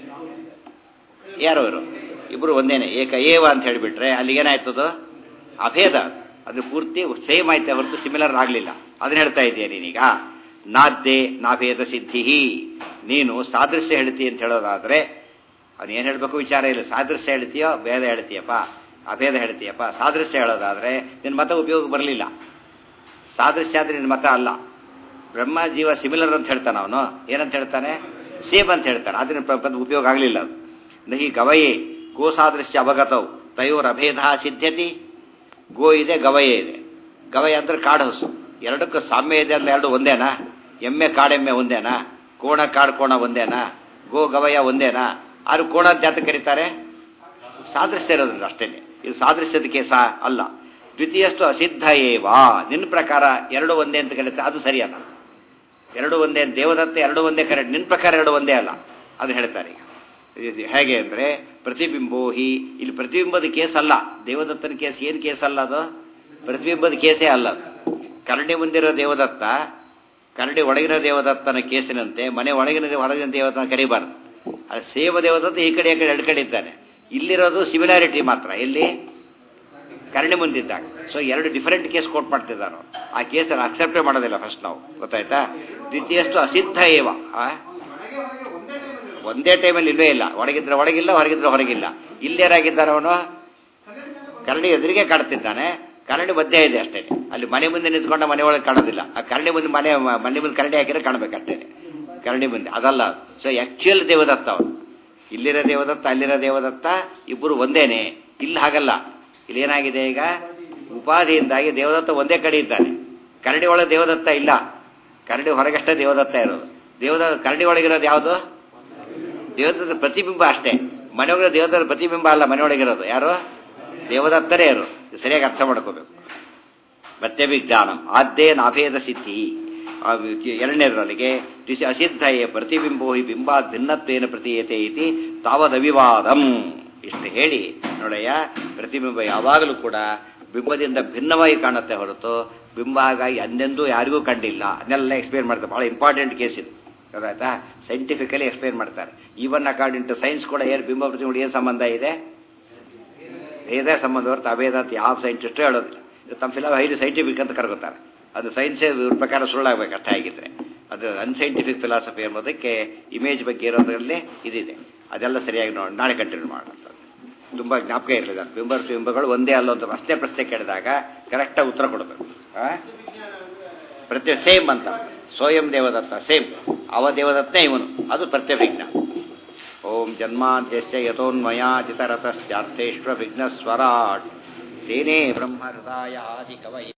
ಯಾರವರು ಇಬ್ರು ಒಂದೇನೆ ಏಕ ಏವ ಅಂತ ಹೇಳಿಬಿಟ್ರೆ ಅಲ್ಲಿ ಏನಾಯ್ತದು ಅಭೇದ ಅದು ಪೂರ್ತಿ ಸೇಮ್ ಆಯ್ತೆ ಹೊರತು ಸಿಮಿಲರ್ ಆಗಲಿಲ್ಲ ಅದನ್ನ ಹೇಳ್ತಾ ಇದೆಯಾ ನೀನೀಗ ನಾದ್ದೆ ನಾಭೇದ ಸಿದ್ಧಿ ನೀನು ಸಾದೃಶ್ಯ ಹೇಳ್ತಿ ಅಂತ ಹೇಳೋದಾದ್ರೆ ಅವನು ಏನು ಹೇಳಬೇಕು ವಿಚಾರ ಇಲ್ಲ ಸಾದೃಶ್ಯ ಹೇಳ್ತೀಯೋ ಭೇದ ಹೇಳ್ತೀಯಪ್ಪ ಅಭೇದ ಹೇಳ್ತೀಯಪ್ಪ ಸಾದೃಶ್ಯ ಹೇಳೋದಾದ್ರೆ ನಿನ್ನ ಮತ ಉಪಯೋಗ ಬರಲಿಲ್ಲ ಸಾದೃಶ್ಯ ಆದ್ರೆ ನಿನ್ನ ಮತ ಅಲ್ಲ ಬ್ರಹ್ಮ ಜೀವ ಸಿಮಿಲರ್ ಅಂತ ಹೇಳ್ತಾನೆ ಅವನು ಏನಂತ ಹೇಳ್ತಾನೆ ಸೇಮ್ ಅಂತ ಹೇಳ್ತಾನೆ ಅದನ್ನ ಪ- ಪದ ಉಪಯೋಗ ಆಗಲಿಲ್ಲ ಅದು ನಹಿ ಗವಯೇ ಗೋ ಸಾದೃಶ್ಯ ಅವಗತವು ತಯೋರ್ ಅಭೇದ ಸಿದ್ಧತಿ ಗೋ ಇದೆ ಗವಯೇ ಇದೆ ಗವಯ ಅಂದ್ರೆ ಕಾಡು ಹಸು ಎರಡಕ್ಕೂ ಸಾಮ್ಯ ಇದೆ ಅಂದ್ರೆ ಎರಡು ಒಂದೇನಾ ಎಮ್ಮೆ ಕಾಡೆಮ್ಮೆ ಒಂದೇನಾ ಕೋಣ ಕಾಡು ಕೋಣ ಒಂದೇನಾ ಗೋ ಗವಯ ಒಂದೇನಾ ಆದ್ರೆ ಕೋಣ ಅಂತ ಯಾತಕ್ಕೆ ಕರೀತಾರೆ ಸಾದೃಶ್ಯ ಇರೋದ್ರಿಂದ ಅಷ್ಟೇನೆ ಇದು ಸಾದೃಶ್ಯದ ಕೇಸ ಅಲ್ಲ ದ್ವಿತೀಯಷ್ಟು ಅಸಿದ್ಧ ಏವಾ ನಿನ್ನ ಪ್ರಕಾರ ಎರಡು ಒಂದೇ ಅಂತ ಕರೀತಾರೆ ಅದು ಸರಿಯಲ್ಲ ಎರಡು ಒಂದೇ ದೇವದತ್ತ ಎರಡು ಒಂದೇ ಕರೆಕ್ಟ್ ನಿನ್ನ ಪ್ರಕಾರ ಎರಡು ಒಂದೇ ಅಲ್ಲ ಅದು ಹೇಳ್ತಾರೆ ಈಗ ಇದು ಹೇಗೆ ಅಂದರೆ ಪ್ರತಿಬಿಂಬೋ ಹಿ ಇಲ್ಲಿ ಪ್ರತಿಬಿಂಬದ ಕೇಸ್ ಅಲ್ಲ ದೇವದತ್ತನ ಕೇಸ್ ಏನು ಕೇಸ್ ಅಲ್ಲ ಅದು ಪ್ರತಿಬಿಂಬದ ಕೇಸೇ ಅಲ್ಲ ಅದು ಕರಡಿ ಮುಂದಿರೋ ದೇವದತ್ತ ಕರಡಿ ಒಳಗಿನ ದೇವದತ್ತನ ಕೇಸಿನಂತೆ ಮನೆ ಒಳಗಿನ ದೇ- ಹೊರಗಿನ ದೇವದತ್ತನ ಕರಿಬಾರ್ದು ಅದು ಸೇವ ದೇವದತ್ತ ಈ ಕಡೆ ಈ ಕಡೆ ಎರಡು ಕಡೆ ಇದ್ದಾನೆ ಇಲ್ಲಿರೋದು ಸಿಮಿಲಾರಿಟಿ ಮಾತ್ರ ಎಲ್ಲಿ ಕರಡಿ ಮುಂದಿದ್ದಾಗ ಸೊ ಎರಡು ಡಿಫರೆಂಟ್ ಕೇಸ್ ಕೋಟ್ ಮಾಡ್ತಿದ್ದಾನು ಆ ಕೇಸನ್ನು ಅಕ್ಸೆಪ್ಟೇ ಮಾಡೋದಿಲ್ಲ ಫಸ್ಟ್ ನಾವು ಗೊತ್ತಾಯ್ತಾ ದ್ವಿತೀಯಷ್ಟು ಅಸಿದ್ಧ ಏವ ಆ? ಒಂದೇ ಟೈಮಲ್ಲಿ ಇಲ್ವೇ ಇಲ್ಲ ಒಳಗಿದ್ರೆ ಒಳಗಿಲ್ಲ ಹೊರಗಿದ್ರೆ ಹೊರಗಿಲ್ಲ ಇಲ್ಲೇರಾಗಿದ್ದಾನೆ ಅವನು ಕರಡಿ ಎದುರಿಗೆ ಕಾಡ್ತಿದ್ದಾನೆ ಕರಡಿ ಮಧ್ಯೆ ಇದೆ ಅಷ್ಟೇ ಅಲ್ಲಿ ಮನೆ ಮುಂದೆ ನಿಂತ್ಕೊಂಡ ಮನೆ ಒಳಗೆ ಕಾಣೋದಿಲ್ಲ ಆ ಕರಡಿ ಮುಂದೆ ಮನೆ ಮನೆ ಮುಂದೆ ಕರಡಿ ಹಾಕಿದ್ರೆ ಕಾಣಬೇಕಷ್ಟೇ ಕರಡಿ ಮುಂದೆ ಅದಲ್ಲ ಸೊ ಆಕ್ಚುಯಲ್ ದೇವದತ್ತ ಅವನು ಇಲ್ಲಿರೋ ದೇವದತ್ತ ಅಲ್ಲಿರೋ ದೇವದತ್ತ ಇಬ್ಬರು ಒಂದೇನೆ ಇಲ್ಲಿ ಹಾಗಲ್ಲ ಇಲ್ಲಿ ಏನಾಗಿದೆ ಈಗ ಉಪಾಧಿಯಿಂದಾಗಿ ದೇವದತ್ತ ಒಂದೇ ಕಡೆ ಇದ್ದಾನೆ ಕರಡಿ ಒಳಗೆ ದೇವದತ್ತ ಇಲ್ಲ ಕರಡಿ ಹೊರಗಷ್ಟೇ ದೇವದತ್ತ ಇರೋದು ದೇವದ ಕರಡಿ ಒಳಗಿರೋದು ಯಾವುದು ದೇವದತ್ತ ಪ್ರತಿಬಿಂಬ ಅಷ್ಟೇ ಮನೆಯೊಳಗೆ ದೇವದತ್ತ ಪ್ರತಿಬಿಂಬ ಅಲ್ಲ ಮನೆಯೊಳಗಿರೋದು ಯಾರು ದೇವದತ್ತರೇ ಇರು ಇದು ಸರಿಯಾಗಿ ಅರ್ಥ ಮಾಡ್ಕೋಬೇಕು ಮತ್ತೆ ವಿಜ್ಞಾನಂ ಆದ್ದೇ ನಾಭೇದ ಸಿದ್ಧಿ ಆ ವಿ- ಎರಡನೇದರಲ್ಲಿಗೆ ದ್ವಿಸಿ ಅಸಿದ್ಧಯೇ ಪ್ರತಿಬಿಂಬೋ ಹಿ ಬಿಂಬಾತ್ ಭಿನ್ನತ್ವೇನ ಪ್ರತೀಯತೆ ಇತಿ ತಾವದವಿವಾದಂ ಇಷ್ಟು ಹೇಳಿ ನೋಡಯ್ಯ ಪ್ರತಿಬಿಂಬ ಯಾವಾಗಲೂ ಕೂಡ ಬಿಂಬದಿಂದ ಭಿನ್ನವಾಗಿ ಕಾಣುತ್ತೆ ಹೊರತು ಬಿಂಬ ಹಾಗಾಗಿ ಅಂದೆಂದೂ ಯಾರಿಗೂ ಕಂಡಿಲ್ಲ ಅದನ್ನೆಲ್ಲ ಎಕ್ಸ್ಪ್ಲೇನ್ ಮಾಡ್ತಾರೆ ಬಹಳ ಇಂಪಾರ್ಟೆಂಟ್ ಕೇಸ್ ಇದು ಗೊತ್ತಾಯ್ತಾ ಸೈಂಟಿಫಿಕಲಿ ಎಕ್ಸ್ಪ್ಲೇನ್ ಮಾಡ್ತಾರೆ ಈವನ್ ಅಕಾರ್ಡಿಂಗ್ ಟು ಸೈನ್ಸ್ ಕೂಡ ಏನು ಬಿಂಬ ಪ್ರತಿಬಿಂಬ ಏನು ಸಂಬಂಧ ಇದೆ ಭೇದ ಸಂಬಂಧ ಹೊರತು ಅಭೇದ ಅಂತ ಯಾವ ಸೈಂಟಿಸ್ಟು ಹೇಳೋದಿಲ್ಲ ಇದು ತಮ್ಮ ಫಿಲಮ್ ಹೈಲಿ ಸೈಂಟಿಫಿಕ್ ಅಂತ ಕರ್ಕೋತಾರೆ ಅದು ಸೈನ್ಸೇ ಇವ್ರ ಪ್ರಕಾರ ಸುಳ್ಳಾಗಬೇಕು ಅಷ್ಟೇ ಆಗಿದ್ರೆ ಅದು ಅನ್ಸೈಂಟಿಫಿಕ್ ಫಿಲಾಸಫಿ ಅನ್ನೋದಕ್ಕೆ ಇಮೇಜ್ ಬಗ್ಗೆ ಇರೋದ್ರಲ್ಲಿ ಇದಿದೆ ಅದೆಲ್ಲ ಸರಿಯಾಗಿ ನೋಡಿ ನಾಳೆ ಕಂಟಿನ್ಯೂ ಮಾಡೋಂಥದ್ದು ತುಂಬ ಜ್ಞಾಪಕ ಇರಲಿಲ್ಲ ಬಿಂಬ ಬಿಂಬಗಳು ಒಂದೇ ಅಲ್ಲ ಅಂತ ಪ್ರಶ್ನೆ ಪ್ರಶ್ನೆ ಕೇಳಿದಾಗ ಕರೆಕ್ಟಾಗಿ ಉತ್ತರ ಕೊಡಬೇಕು ಆ? ಪ್ರತ್ಯ ಸೇಮ್ ಅಂತ ಸ್ವಯಂ ದೇವದತ್ತ ಸೇಮ್ ಅವ ದೇವದತ್ತನೇ ಇವನು ಅದು ಪ್ರತ್ಯಭಿಜ್ಞ ಓಂ ಜನ್ಮಾದ್ಯಸ್ಯ ಯಥೋನ್ಮಯಾಜಿತರತಶ್ಚಾರ್ಥೇಶ್ವ ವಿಘ್ನಸ್ವರಾಟ್ ತೇನೇ ಬ್ರಹ್ಮ ಹೃದಯ ಆದಿ ಕವಯ